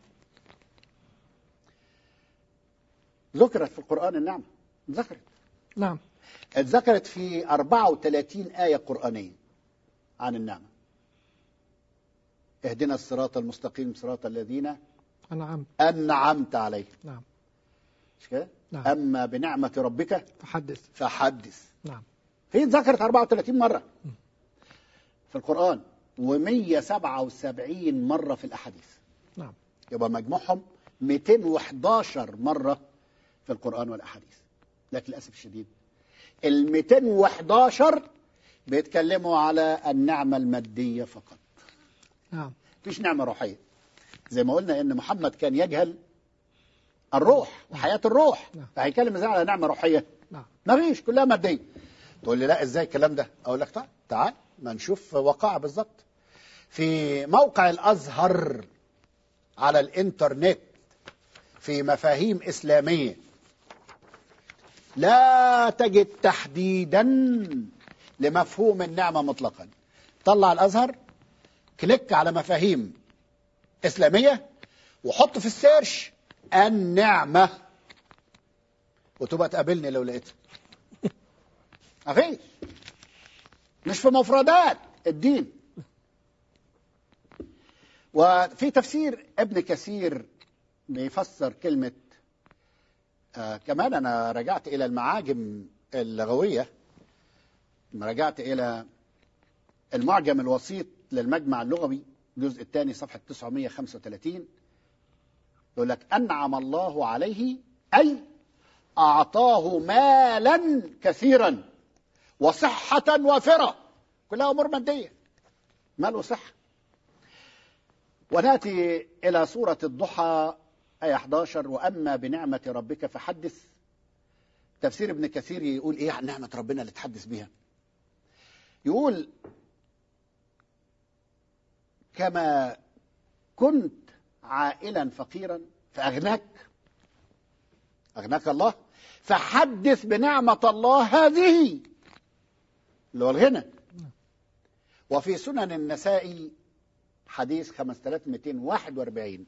ذكرت في القرآن النعمة ذكرت نعم اتذكرت في 34 آية قرآنية عن النعمة اهدنا الصراط المستقيم صراط الذين أنعمت أنعمت عليهم نعم مش كده؟ نعم. أما بنعمة ربك فحدث فحدث نعم في ذكرت 34 مرة في القرآن و177 مرة في الأحاديث نعم يبقى مجموعهم 211 مرة في القرآن والأحاديث لكن للأسف الشديد ال 211 بيتكلموا على النعمة المادية فقط نعم مفيش نعمة روحية زي ما قلنا ان محمد كان يجهل الروح وحياة الروح نعم. فهيتكلم ازاي على نعمة روحية نعم مفيش كلها مادية تقول لي لا ازاي الكلام ده اقول لك تعال تعال ما نشوف وقائع بالظبط في موقع الازهر على الانترنت في مفاهيم اسلاميه لا تجد تحديدا لمفهوم النعمه مطلقا طلع الازهر كليك على مفاهيم اسلاميه وحط في السيرش النعمه وتبقى تقابلني لو لقيتها مفيش مش في مفردات الدين وفي تفسير ابن كثير بيفسر كلمة آه كمان أنا رجعت إلى المعاجم اللغوية رجعت إلى المعجم الوسيط للمجمع اللغوي الجزء الثاني صفحة 935 يقول لك أنعم الله عليه أي أعطاه مالا كثيرا وصحة وافرة كلها أمور مادية مال وصحة وناتي إلى سورة الضحى آية 11 وأما بنعمة ربك فحدث تفسير ابن كثير يقول إيه عن نعمة ربنا اللي تحدث بها يقول كما كنت عائلا فقيرا فأغناك أغناك الله فحدث بنعمة الله هذه اللي هو الغنى وفي سنن النسائي حديث 5241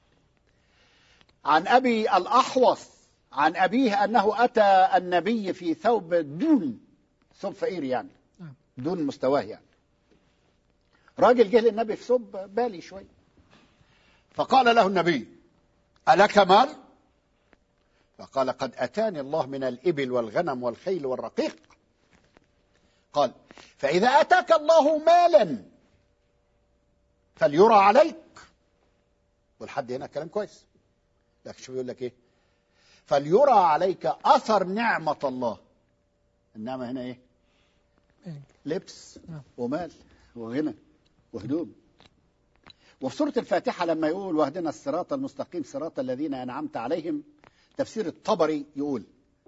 عن أبي الأحوص عن أبيه أنه أتى النبي في ثوب دون ثوب فقير يعني نعم. دون مستواه يعني راجل جه للنبي في ثوب بالي شوي فقال له النبي ألك مال فقال قد أتاني الله من الإبل والغنم والخيل والرقيق قال فإذا أتاك الله مالا فليرى عليك والحد هنا كلام كويس لكن شو يقول لك ايه فليرى عليك أثر نعمة الله النعمة هنا ايه إيه. لبس نعم. ومال وغنى وهدوم وفي سورة الفاتحة لما يقول واهدنا الصراط المستقيم صراط الذين أنعمت عليهم تفسير الطبري يقول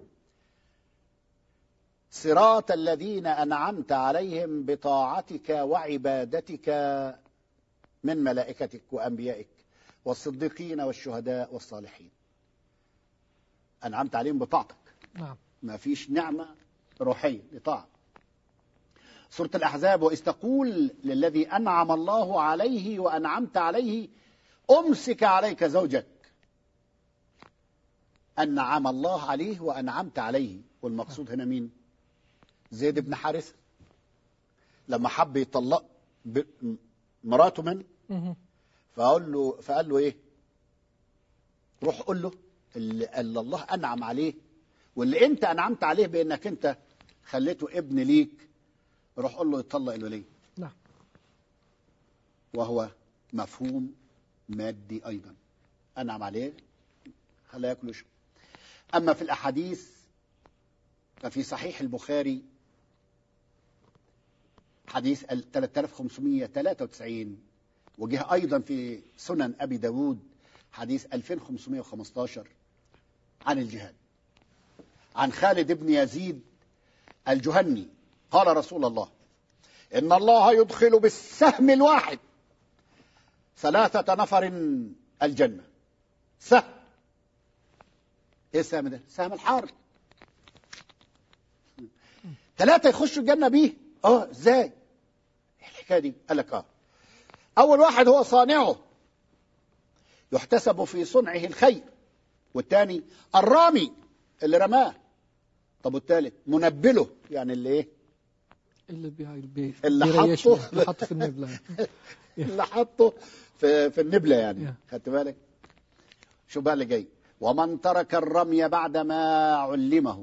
صراط الذين أنعمت عليهم بطاعتك وعبادتك من ملائكتك وأنبيائك والصديقين والشهداء والصالحين أنعمت عليهم بطاعتك نعم ما فيش نعمة روحية لطاعة سورة الأحزاب وإذ تقول للذي أنعم الله عليه وأنعمت عليه أمسك عليك زوجك أنعم الله عليه وأنعمت عليه والمقصود هنا مين زيد بن حارثة لما حب يطلق ب- م- مراته من مهم. فقال له فقال له ايه روح قول له اللي, اللي الله انعم عليه واللي انت انعمت عليه بانك انت خليته ابن ليك روح قول له يطلق الولي نعم وهو مفهوم مادي ايضا انعم عليه خلاه ياكل ويشرب اما في الاحاديث ففي صحيح البخاري حديث ال 3593 وجه ايضا في سنن ابي داود حديث 2515 عن الجهاد عن خالد بن يزيد الجهني قال رسول الله ان الله يدخل بالسهم الواحد ثلاثة نفر الجنة سهم ايه السهم ده؟ سهم الحرب ثلاثة يخشوا الجنة بيه اه ازاي؟ ايه الحكاية دي؟ قال لك اه أول واحد هو صانعه يحتسب في صنعه الخير والثاني الرامي اللي رماه طب والثالث منبله يعني اللي ايه اللي بي... بي... اللي بيريشني، حطه. اللي حطه في النبلة اللي حطه في في النبله يعني Yeah. خدت بالك شو بقى اللي جاي ومن ترك الرمي بعدما علمه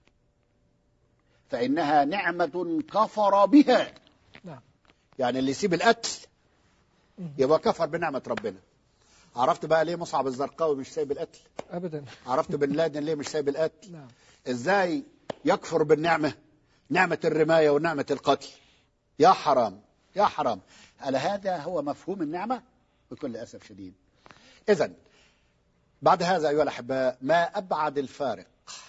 فإنها نعمة كفر بها نعم يعني اللي يسيب القتل مم. يبقى كفر بنعمة ربنا عرفت بقى ليه مصعب الزرقاوي مش سايب القتل أبدا عرفت بن لادن ليه مش سايب القتل نعم ازاي يكفر بالنعمة نعمة الرماية ونعمة القتل يا حرام يا حرام هل هذا هو مفهوم النعمة بكل أسف شديد إذا بعد هذا أيها الأحباء ما أبعد الفارق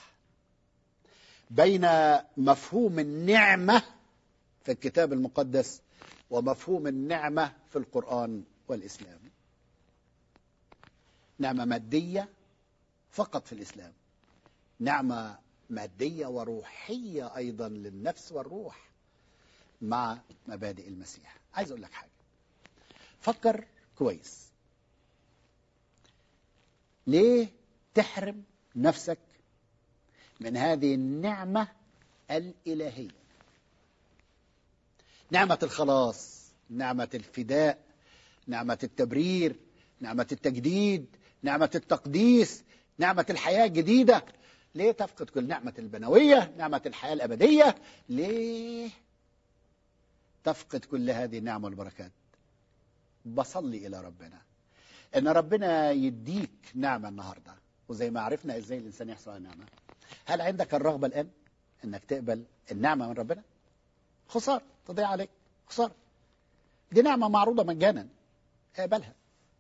بين مفهوم النعمة في الكتاب المقدس ومفهوم النعمة في القرآن والإسلام نعمة مادية فقط في الإسلام نعمة مادية وروحية أيضا للنفس والروح مع مبادئ المسيح عايز أقول لك حاجة فكر كويس ليه تحرم نفسك من هذه النعمة الإلهية نعمة الخلاص نعمة الفداء نعمة التبرير نعمة التجديد نعمة التقديس نعمة الحياة الجديدة ليه تفقد كل نعمة البنوية نعمة الحياة الأبدية ليه تفقد كل هذه النعم والبركات بصلي إلى ربنا إن ربنا يديك نعمة النهاردة وزي ما عرفنا إزاي الإنسان يحصل على نعمة هل عندك الرغبة الآن إنك تقبل النعمة من ربنا خسارة تضيع عليك خسارة دي نعمة معروضة مجانا اقبلها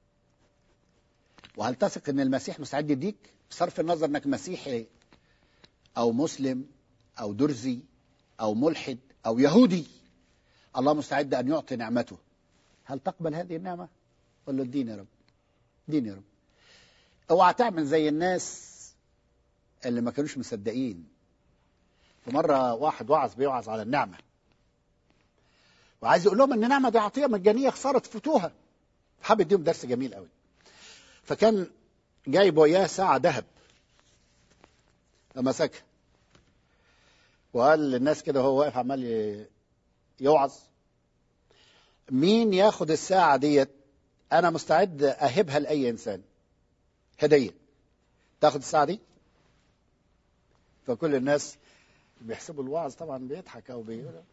وهل تثق ان المسيح مستعد يديك بصرف النظر انك مسيحي او مسلم او درزي او ملحد او يهودي الله مستعد ان يعطي نعمته هل تقبل هذه النعمه قل له اديني يا رب اديني يا رب اوعى تعمل زي الناس اللي ما كانوش مصدقين فمره واحد وعظ بيوعظ على النعمه وعايز يقول لهم ان النعمه دي عطيه مجانيه خساره تفوتوها حابب يديهم درس جميل قوي فكان جايب وياه ساعة ذهب فمسكها وقال للناس كده وهو واقف عمال ي- يوعظ مين ياخد الساعة ديت أنا مستعد أهبها لأي إنسان هدية تاخد الساعة دي فكل الناس بيحسبوا الوعظ طبعا بيضحك أو بيقول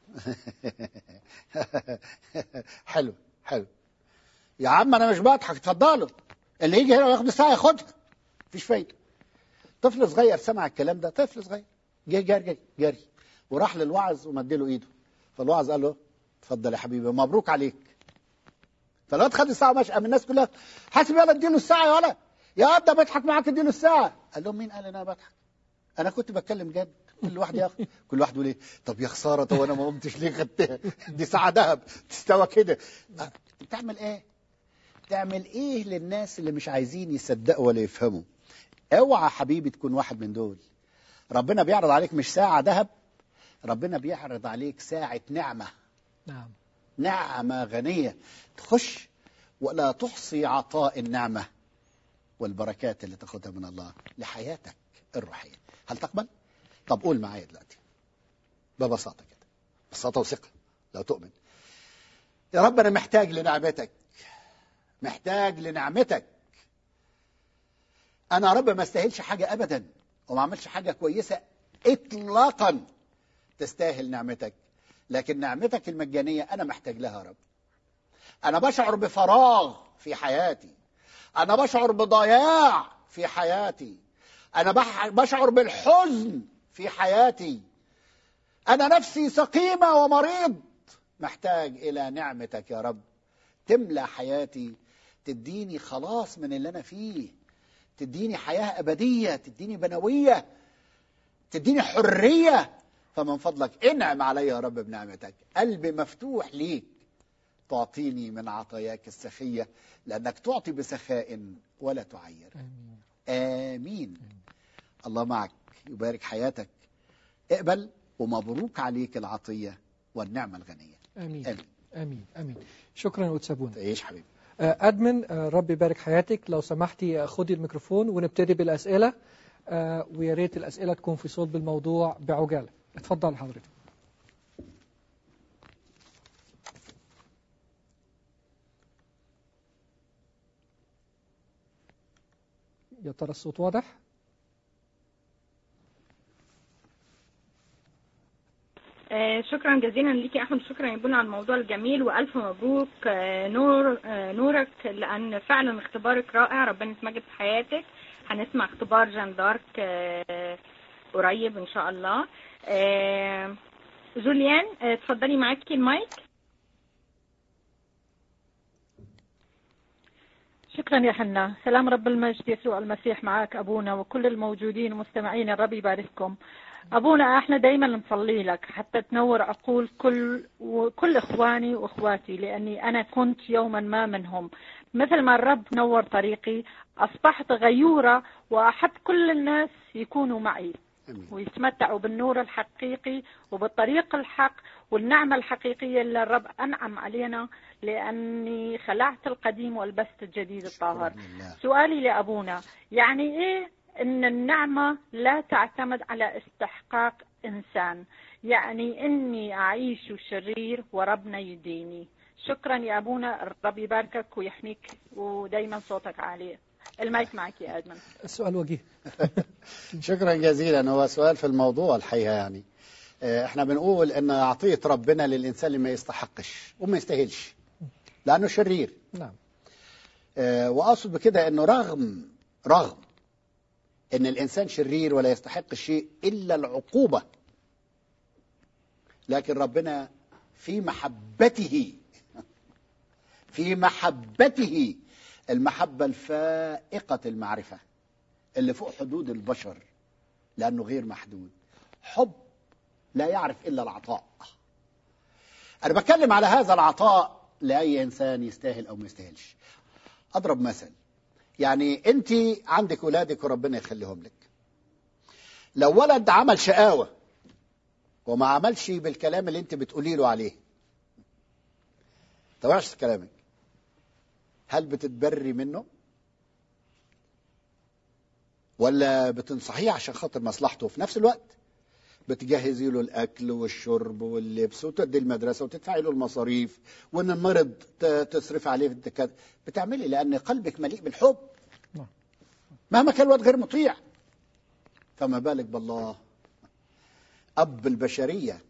حلو حلو يا عم أنا مش بضحك اتفضلوا اللي يجي هنا وياخد الساعة ياخدها مفيش فايدة طفل صغير سمع الكلام ده طفل صغير جه جري جري جري وراح للوعظ ومديله ايده فالوعظ قال له اتفضل يا حبيبي مبروك عليك فالواد خد الساعه ومشى قام الناس كلها حاسب يلا اديله الساعه يا ولا يا واد ده بضحك معاك اديله الساعه قال لهم مين قال ان انا بضحك انا كنت بتكلم جد كل واحد ياخد كل واحد يقول ايه طب يا خساره طب انا ما قمتش ليه خدتها دي ساعه ذهب تستوى كده أه، بتعمل ايه تعمل ايه للناس اللي مش عايزين يصدقوا ولا يفهموا اوعى حبيبي تكون واحد من دول ربنا بيعرض عليك مش ساعة ذهب ربنا بيعرض عليك ساعة نعمة نعم نعمة غنية تخش ولا تحصي عطاء النعمة والبركات اللي تاخدها من الله لحياتك الروحية هل تقبل؟ طب قول معايا دلوقتي ببساطة كده ببساطة وثقة لو تؤمن يا رب أنا محتاج لنعمتك محتاج لنعمتك أنا يا رب ما استاهلش حاجة أبدا وما عملش حاجة كويسة إطلاقا تستاهل نعمتك لكن نعمتك المجانية أنا محتاج لها يا رب أنا بشعر بفراغ في حياتي أنا بشعر بضياع في حياتي أنا بح- بشعر بالحزن في حياتي أنا نفسي سقيمة ومريض محتاج إلى نعمتك يا رب تملى حياتي تديني خلاص من اللي أنا فيه تديني حياة أبدية تديني بنوية تديني حرية فمن فضلك انعم علي يا رب بنعمتك قلبي مفتوح ليك تعطيني من عطاياك السخية لأنك تعطي بسخاء ولا تعير آمين آمين الله معك يبارك حياتك اقبل ومبروك عليك العطية والنعمة الغنية آمين آمين آمين آمين شكرا وتسابونا تعيش حبيبي آه، أدمن آه، ربي يبارك حياتك لو سمحتي آه، خدي الميكروفون ونبتدي بالأسئلة آه، ويا ريت الأسئلة تكون في صلب الموضوع بعجالة اتفضل حضرتك يا ترى الصوت واضح؟ آه، شكرا جزيلا ليك يا احمد شكرا يا بونا على الموضوع الجميل والف مبروك آه، نور آه، نورك لان فعلا اختبارك رائع ربنا يتمجد في حياتك هنسمع اختبار جان دارك آه، قريب ان شاء الله آه، جوليان آه، اتفضلي معاكي المايك شكرا يا حنا سلام رب المجد يسوع المسيح معك أبونا وكل الموجودين ومستمعين الرب يبارككم أبونا احنا دايما نصلي لك حتى تنور عقول كل وكل إخواني وإخواتي لأني أنا كنت يوما ما منهم مثل ما الرب نور طريقي أصبحت غيورة وأحب كل الناس يكونوا معي آمين ويتمتعوا بالنور الحقيقي وبالطريق الحق والنعمة الحقيقية اللي الرب أنعم علينا لأني خلعت القديم ولبست الجديد الطاهر شكراً لله. سؤالي لأبونا يعني إيه أن النعمة لا تعتمد على استحقاق إنسان يعني إني أعيش شرير وربنا يديني شكرا يا ابونا الرب يباركك ويحميك ودايما صوتك عالي المايك معك يا ادمن السؤال وجيه شكرا جزيلا هو سؤال في الموضوع الحقيقه يعني آه، احنا بنقول ان عطيه ربنا للانسان اللي ما يستحقش وما يستاهلش لانه شرير نعم آه، واقصد بكده انه رغم رغم ان الانسان شرير ولا يستحق شيء الا العقوبه لكن ربنا في محبته في محبته المحبه الفائقه المعرفه اللي فوق حدود البشر لانه غير محدود حب لا يعرف الا العطاء انا بتكلم على هذا العطاء لاي انسان يستاهل او ما يستاهلش اضرب مثل يعني انت عندك ولادك وربنا يخليهم لك لو ولد عمل شقاوه وما عملش بالكلام اللي انت بتقولي له عليه توعش كلامك هل بتتبري منه ولا بتنصحيه عشان خاطر مصلحته وفي نفس الوقت بتجهزي له الاكل والشرب واللبس وتدي المدرسه وتدفعي له المصاريف وان مرض ت- تصرف عليه في الدكاتره بتعملي لان قلبك مليء بالحب نعم. مهما كان الواد غير مطيع فما بالك بالله اب البشريه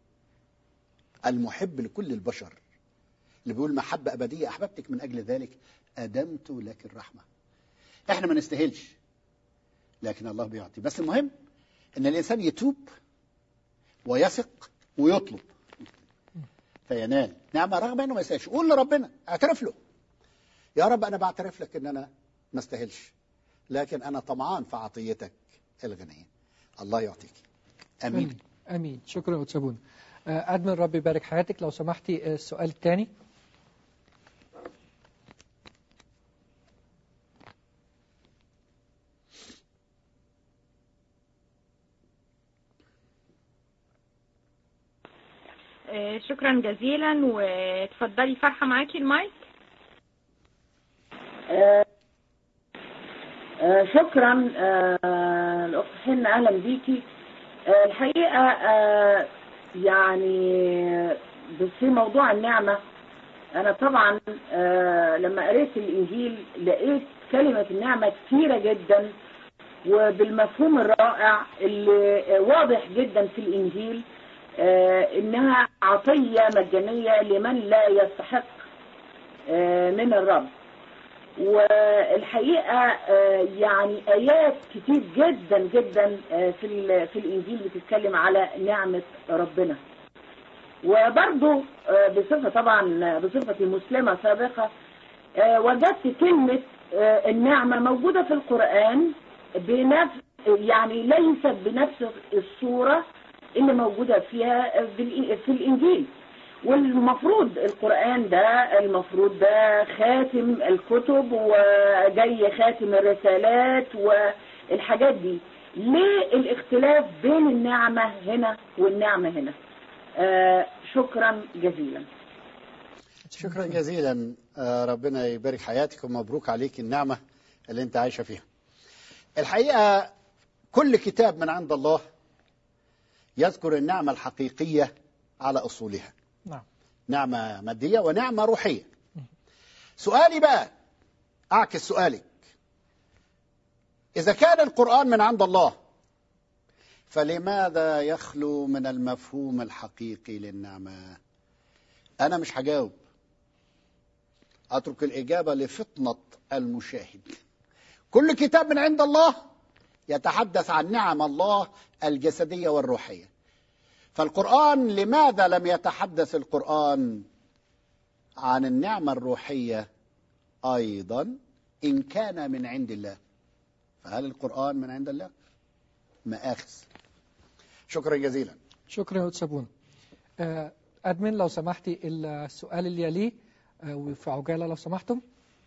المحب لكل البشر اللي بيقول محبه ابديه احببتك من اجل ذلك ادمت لك الرحمه احنا ما نستاهلش لكن الله بيعطي بس المهم ان الانسان يتوب ويثق ويطلب فينال نعمة رغم انه ما يستاهلش قول لربنا اعترف له يا رب انا بعترف لك ان انا ما استاهلش لكن انا طمعان في عطيتك الغنية الله يعطيك امين امين شكرا يا سابون ادمن ربي يبارك حياتك لو سمحتي آه، السؤال الثاني آه، شكرا جزيلا وتفضلي فرحة معاكي المايك آه، آه، شكرا آه، الأخت حنة أهلا بيكي آه، الحقيقة آه، يعني بس في موضوع النعمة أنا طبعا آه، لما قريت الإنجيل لقيت كلمة النعمة كثيرة جدا وبالمفهوم الرائع اللي آه، واضح جدا في الإنجيل آه، إنها عطية مجانية لمن لا يستحق آه، من الرب والحقيقة آه، يعني آيات كتير جدا جدا آه، في ال- في الإنجيل بتتكلم على نعمة ربنا وبرضه آه، بصفة طبعا بصفتي مسلمة سابقة آه، وجدت كلمة آه، النعمة موجودة في القرآن بنفس يعني ليست بنفس الصورة اللي موجودة فيها بالإ- في الإنجيل والمفروض القرآن ده المفروض ده خاتم الكتب وجاي خاتم الرسالات والحاجات دي ليه الاختلاف بين النعمة هنا والنعمة هنا آه شكرا جزيلا شكرا جزيلا آه، ربنا يبارك حياتك ومبروك عليك النعمة اللي انت عايشة فيها الحقيقة كل كتاب من عند الله يذكر النعمة الحقيقية على أصولها نعم نعمة مادية ونعمة روحية سؤالي بقى أعكس سؤالك إذا كان القرآن من عند الله فلماذا يخلو من المفهوم الحقيقي للنعمة أنا مش هجاوب أترك الإجابة لفطنة المشاهد كل كتاب من عند الله يتحدث عن نعم الله الجسدية والروحية فالقرآن لماذا لم يتحدث القرآن عن النعمة الروحية أيضا إن كان من عند الله فهل القرآن من عند الله؟ مآخذ شكرا جزيلا شكرا يا سابون آه، ادمن لو سمحتي السؤال اللي يليه آه، وفي عجاله لو سمحتم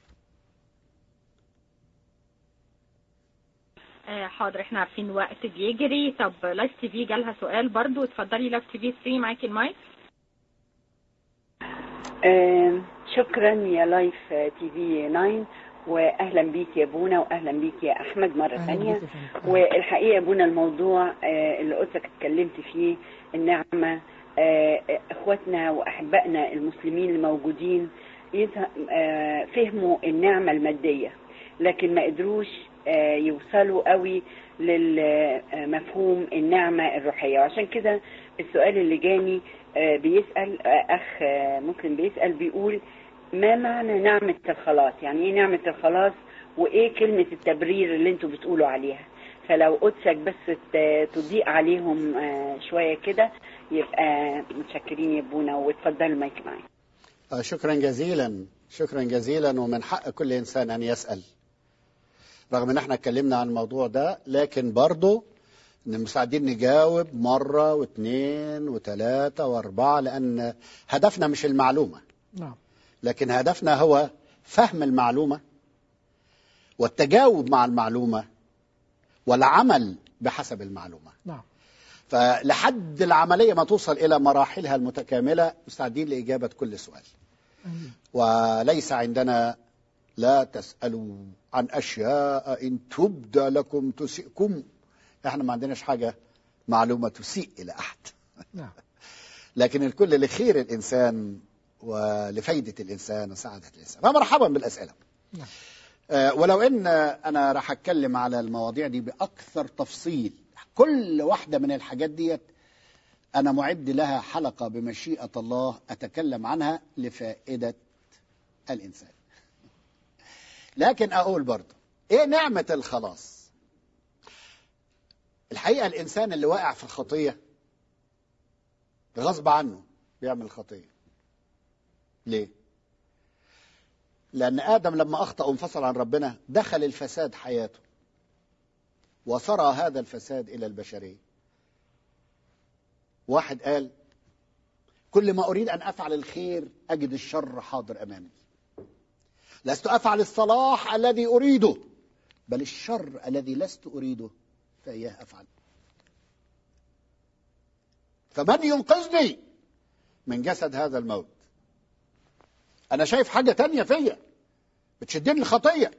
آه، حاضر احنا عارفين وقت بيجري طب لايف تي في جالها سؤال برضو اتفضلي لايف تي في 3 معاكي المايك آه، شكرا يا لايف تي في 9 واهلا بيك يا بونا واهلا بيك يا احمد مره أهلا ثانيه بيك يا فندم. والحقيقه يا بونا الموضوع آه، اللي قلتك اتكلمت فيه النعمه آه، اخواتنا واحبائنا المسلمين الموجودين يته- آه، فهموا النعمه الماديه لكن ما قدروش آه، يوصلوا قوي لمفهوم النعمه الروحيه وعشان كده السؤال اللي جاني آه، بيسال آه، اخ آه، مسلم بيسال بيقول ما معنى نعمه الخلاص يعني ايه نعمه الخلاص وايه كلمه التبرير اللي انتوا بتقولوا عليها فلو قدسك بس ت- تضيء عليهم آه، شويه كده يبقى متشكرين يا ابونا واتفضلوا المايك معايا آه، شكرا جزيلا شكرا جزيلا ومن حق كل انسان ان يسال رغم ان احنا اتكلمنا عن الموضوع ده لكن برضه ان مستعدين نجاوب مره واثنين وثلاثه واربعه لان هدفنا مش المعلومه نعم لكن هدفنا هو فهم المعلومه والتجاوب مع المعلومه والعمل بحسب المعلومه نعم فلحد العمليه ما توصل الى مراحلها المتكامله مستعدين لاجابه كل سؤال آمين. وليس عندنا لا تسألوا عن أشياء إن تبدى لكم تسئكم احنا ما عندناش حاجة معلومة تسيء إلى أحد نعم لكن الكل لخير الإنسان ولفايدة الإنسان وسعادة الإنسان فمرحبا بالأسئلة نعم. آه، ولو ان انا راح اتكلم على المواضيع دي باكثر تفصيل كل واحده من الحاجات ديت انا معد لها حلقه بمشيئه الله اتكلم عنها لفائده الانسان لكن اقول برضه ايه نعمه الخلاص الحقيقه الانسان اللي واقع في الخطيه غصب عنه بيعمل خطيه ليه لأن آدم لما أخطأ وانفصل عن ربنا دخل الفساد حياته وصرى هذا الفساد إلى البشرية واحد قال كل ما أريد أن أفعل الخير أجد الشر حاضر أمامي لست أفعل الصلاح الذي أريده بل الشر الذي لست أريده فإياه أفعل فمن ينقذني من جسد هذا الموت انا شايف حاجه تانية فيا بتشدني الخطيه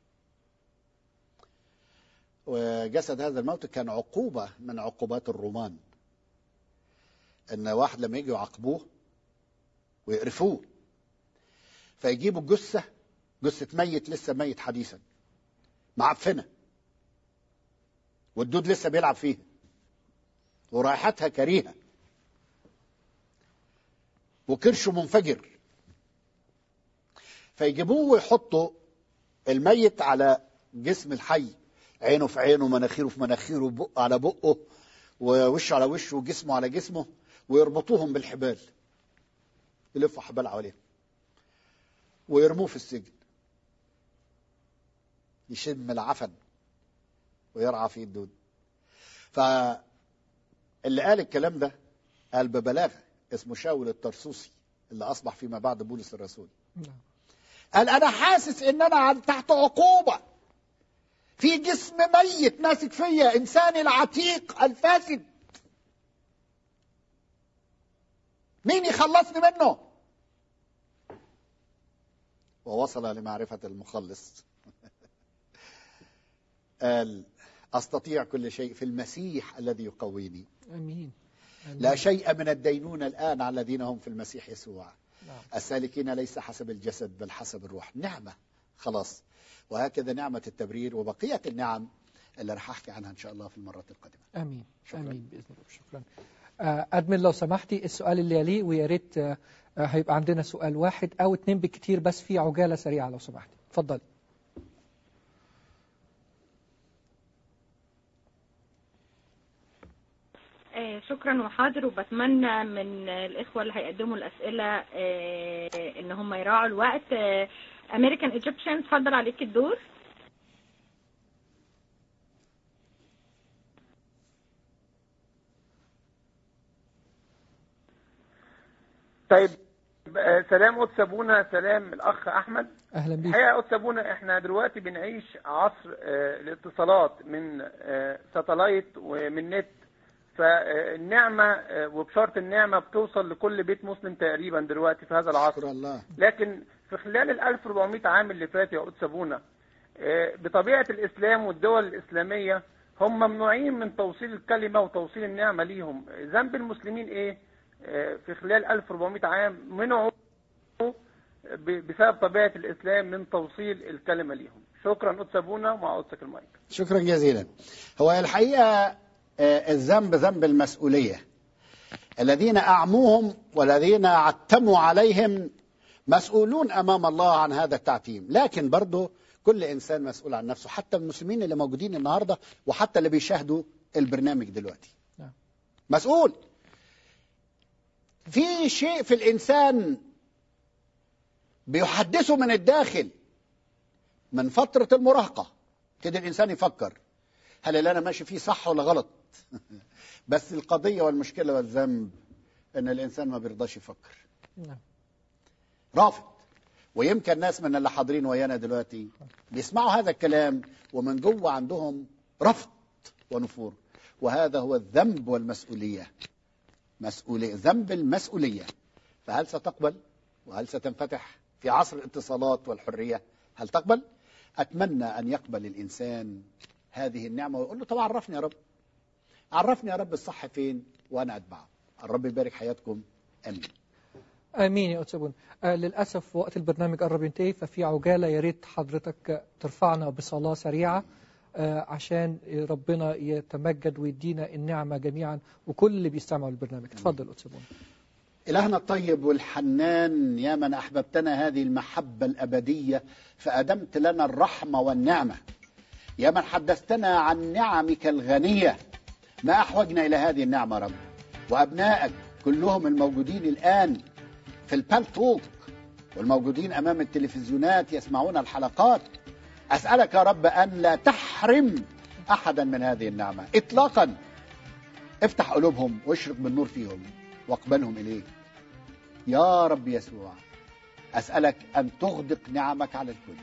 وجسد هذا الموت كان عقوبه من عقوبات الرومان ان واحد لما يجوا يعاقبوه ويقرفوه فيجيبوا الجثه جثه ميت لسه ميت حديثا معفنه والدود لسه بيلعب فيها ورائحتها كريهه وكرشه منفجر فيجيبوه ويحطوا الميت على جسم الحي عينه في عينه مناخيره في مناخيره بقه على بقه ووشه على وشه وجسمه على جسمه ويربطوهم بالحبال يلفوا حبال حواليه ويرموه في السجن يشم العفن ويرعى فيه الدود فاللي قال الكلام ده قال ببلاغه اسمه شاول الترسوسي اللي اصبح فيما بعد بولس الرسول نعم قال انا حاسس ان انا عن- تحت عقوبه في جسم ميت ماسك فيا انساني العتيق الفاسد مين يخلصني منه ووصل لمعرفه المخلص قال استطيع كل شيء في المسيح الذي يقويني امين آمين. لا شيء من الدينونة الآن على الذين هم في المسيح يسوع نعم. السالكين ليس حسب الجسد بل حسب الروح نعمة خلاص وهكذا نعمة التبرير وبقية النعم اللي راح أحكي عنها إن شاء الله في المرات القادمة امين شكراً. امين باذن الله شكرا آه، ادمن لو سمحتي السؤال اللي يليه ويا ريت آه، آه، هيبقى عندنا سؤال واحد او اتنين بالكتير بس في عجاله سريعه لو سمحتي اتفضلي آه، شكرا وحاضر وبتمنى من الإخوة اللي هيقدموا الأسئلة آه، إن هم يراعوا الوقت أمريكان ايجيبشن اتفضل عليك الدور طيب آه، سلام قدس ابونا سلام الاخ احمد اهلا بيك الحقيقه يا قدس ابونا احنا دلوقتي بنعيش عصر آه، الاتصالات من آه، ساتلايت ومن نت فالنعمه آه، وبشرط النعمه بتوصل لكل بيت مسلم تقريبا دلوقتي في هذا العصر شكرا الله لكن في خلال ال 1400 عام اللي فات يا قدس ابونا آه، بطبيعه الاسلام والدول الاسلاميه هم ممنوعين من توصيل الكلمه وتوصيل النعمه ليهم ذنب المسلمين ايه آه، في خلال 1400 عام منعوا ب- بسبب طبيعة الإسلام من توصيل الكلمة ليهم شكرا قدس أبونا ومع قدسك المايك شكرا جزيلا هو الحقيقة آه، الذنب ذنب المسؤولية الذين أعموهم والذين عتموا عليهم مسؤولون أمام الله عن هذا التعتيم لكن برضه كل إنسان مسؤول عن نفسه حتى المسلمين اللي موجودين النهاردة وحتى اللي بيشاهدوا البرنامج دلوقتي نعم. مسؤول في شيء في الإنسان بيحدثه من الداخل من فترة المراهقة كده الإنسان يفكر هل اللي أنا ماشي فيه صح ولا غلط بس القضية والمشكلة والذنب إن الإنسان ما بيرضاش يفكر نعم. رافض ويمكن ناس من اللي حاضرين ويانا دلوقتي بيسمعوا هذا الكلام ومن جوه عندهم رفض ونفور وهذا هو الذنب والمسؤولية مسؤولية ذنب المسؤولية فهل ستقبل وهل ستنفتح في عصر الاتصالات والحرية هل تقبل أتمنى أن يقبل الإنسان هذه النعمة ويقول له طب عرفني يا رب عرفني يا رب الصح فين وأنا أتبعه الرب يبارك حياتكم آمين امين يا استاذ بون آه للاسف وقت البرنامج قرب ينتهي ففي عجاله يا ريت حضرتك ترفعنا بصلاه سريعه آه عشان ربنا يتمجد ويدينا النعمه جميعا وكل اللي بيستمعوا للبرنامج اتفضل استاذ بون إلهنا الطيب والحنان يا من أحببتنا هذه المحبة الأبدية فأدمت لنا الرحمة والنعمة يا من حدثتنا عن نعمك الغنية ما أحوجنا إلى هذه النعمة رب وأبنائك كلهم الموجودين الآن في البالتوك والموجودين أمام التلفزيونات يسمعون الحلقات أسألك يا رب أن لا تحرم أحدا من هذه النعمة إطلاقا افتح قلوبهم واشرق بالنور فيهم واقبلهم إليك يا رب يسوع أسألك أن تغدق نعمك على الكل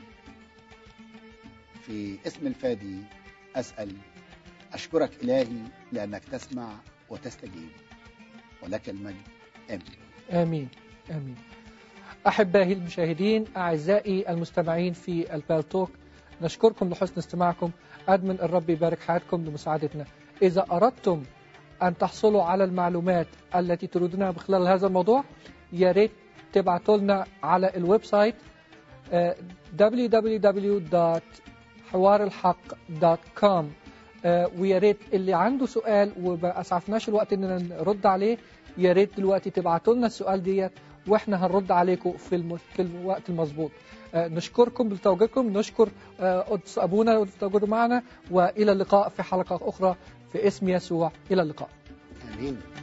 في اسم الفادي أسأل أشكرك إلهي لأنك تسمع وتستجيب ولك المجد آمين آمين آمين أحبائي المشاهدين أعزائي المستمعين في البالتوك نشكركم لحسن استماعكم أدمن الرب يبارك حياتكم لمساعدتنا إذا أردتم أن تحصلوا على المعلومات التي تريدونها بخلال هذا الموضوع يا ريت تبعتوا لنا على الويب سايت آه، www.حوارالحق.com آه، ويا ريت اللي عنده سؤال وما اسعفناش الوقت اننا نرد عليه يا ريت دلوقتي تبعتوا لنا السؤال ديت واحنا هنرد عليكم في الم... في الوقت المظبوط آه، نشكركم بتواجدكم نشكر آه، قدس ابونا لتواجده معنا والى اللقاء في حلقه اخرى في اسم يسوع الى اللقاء آمين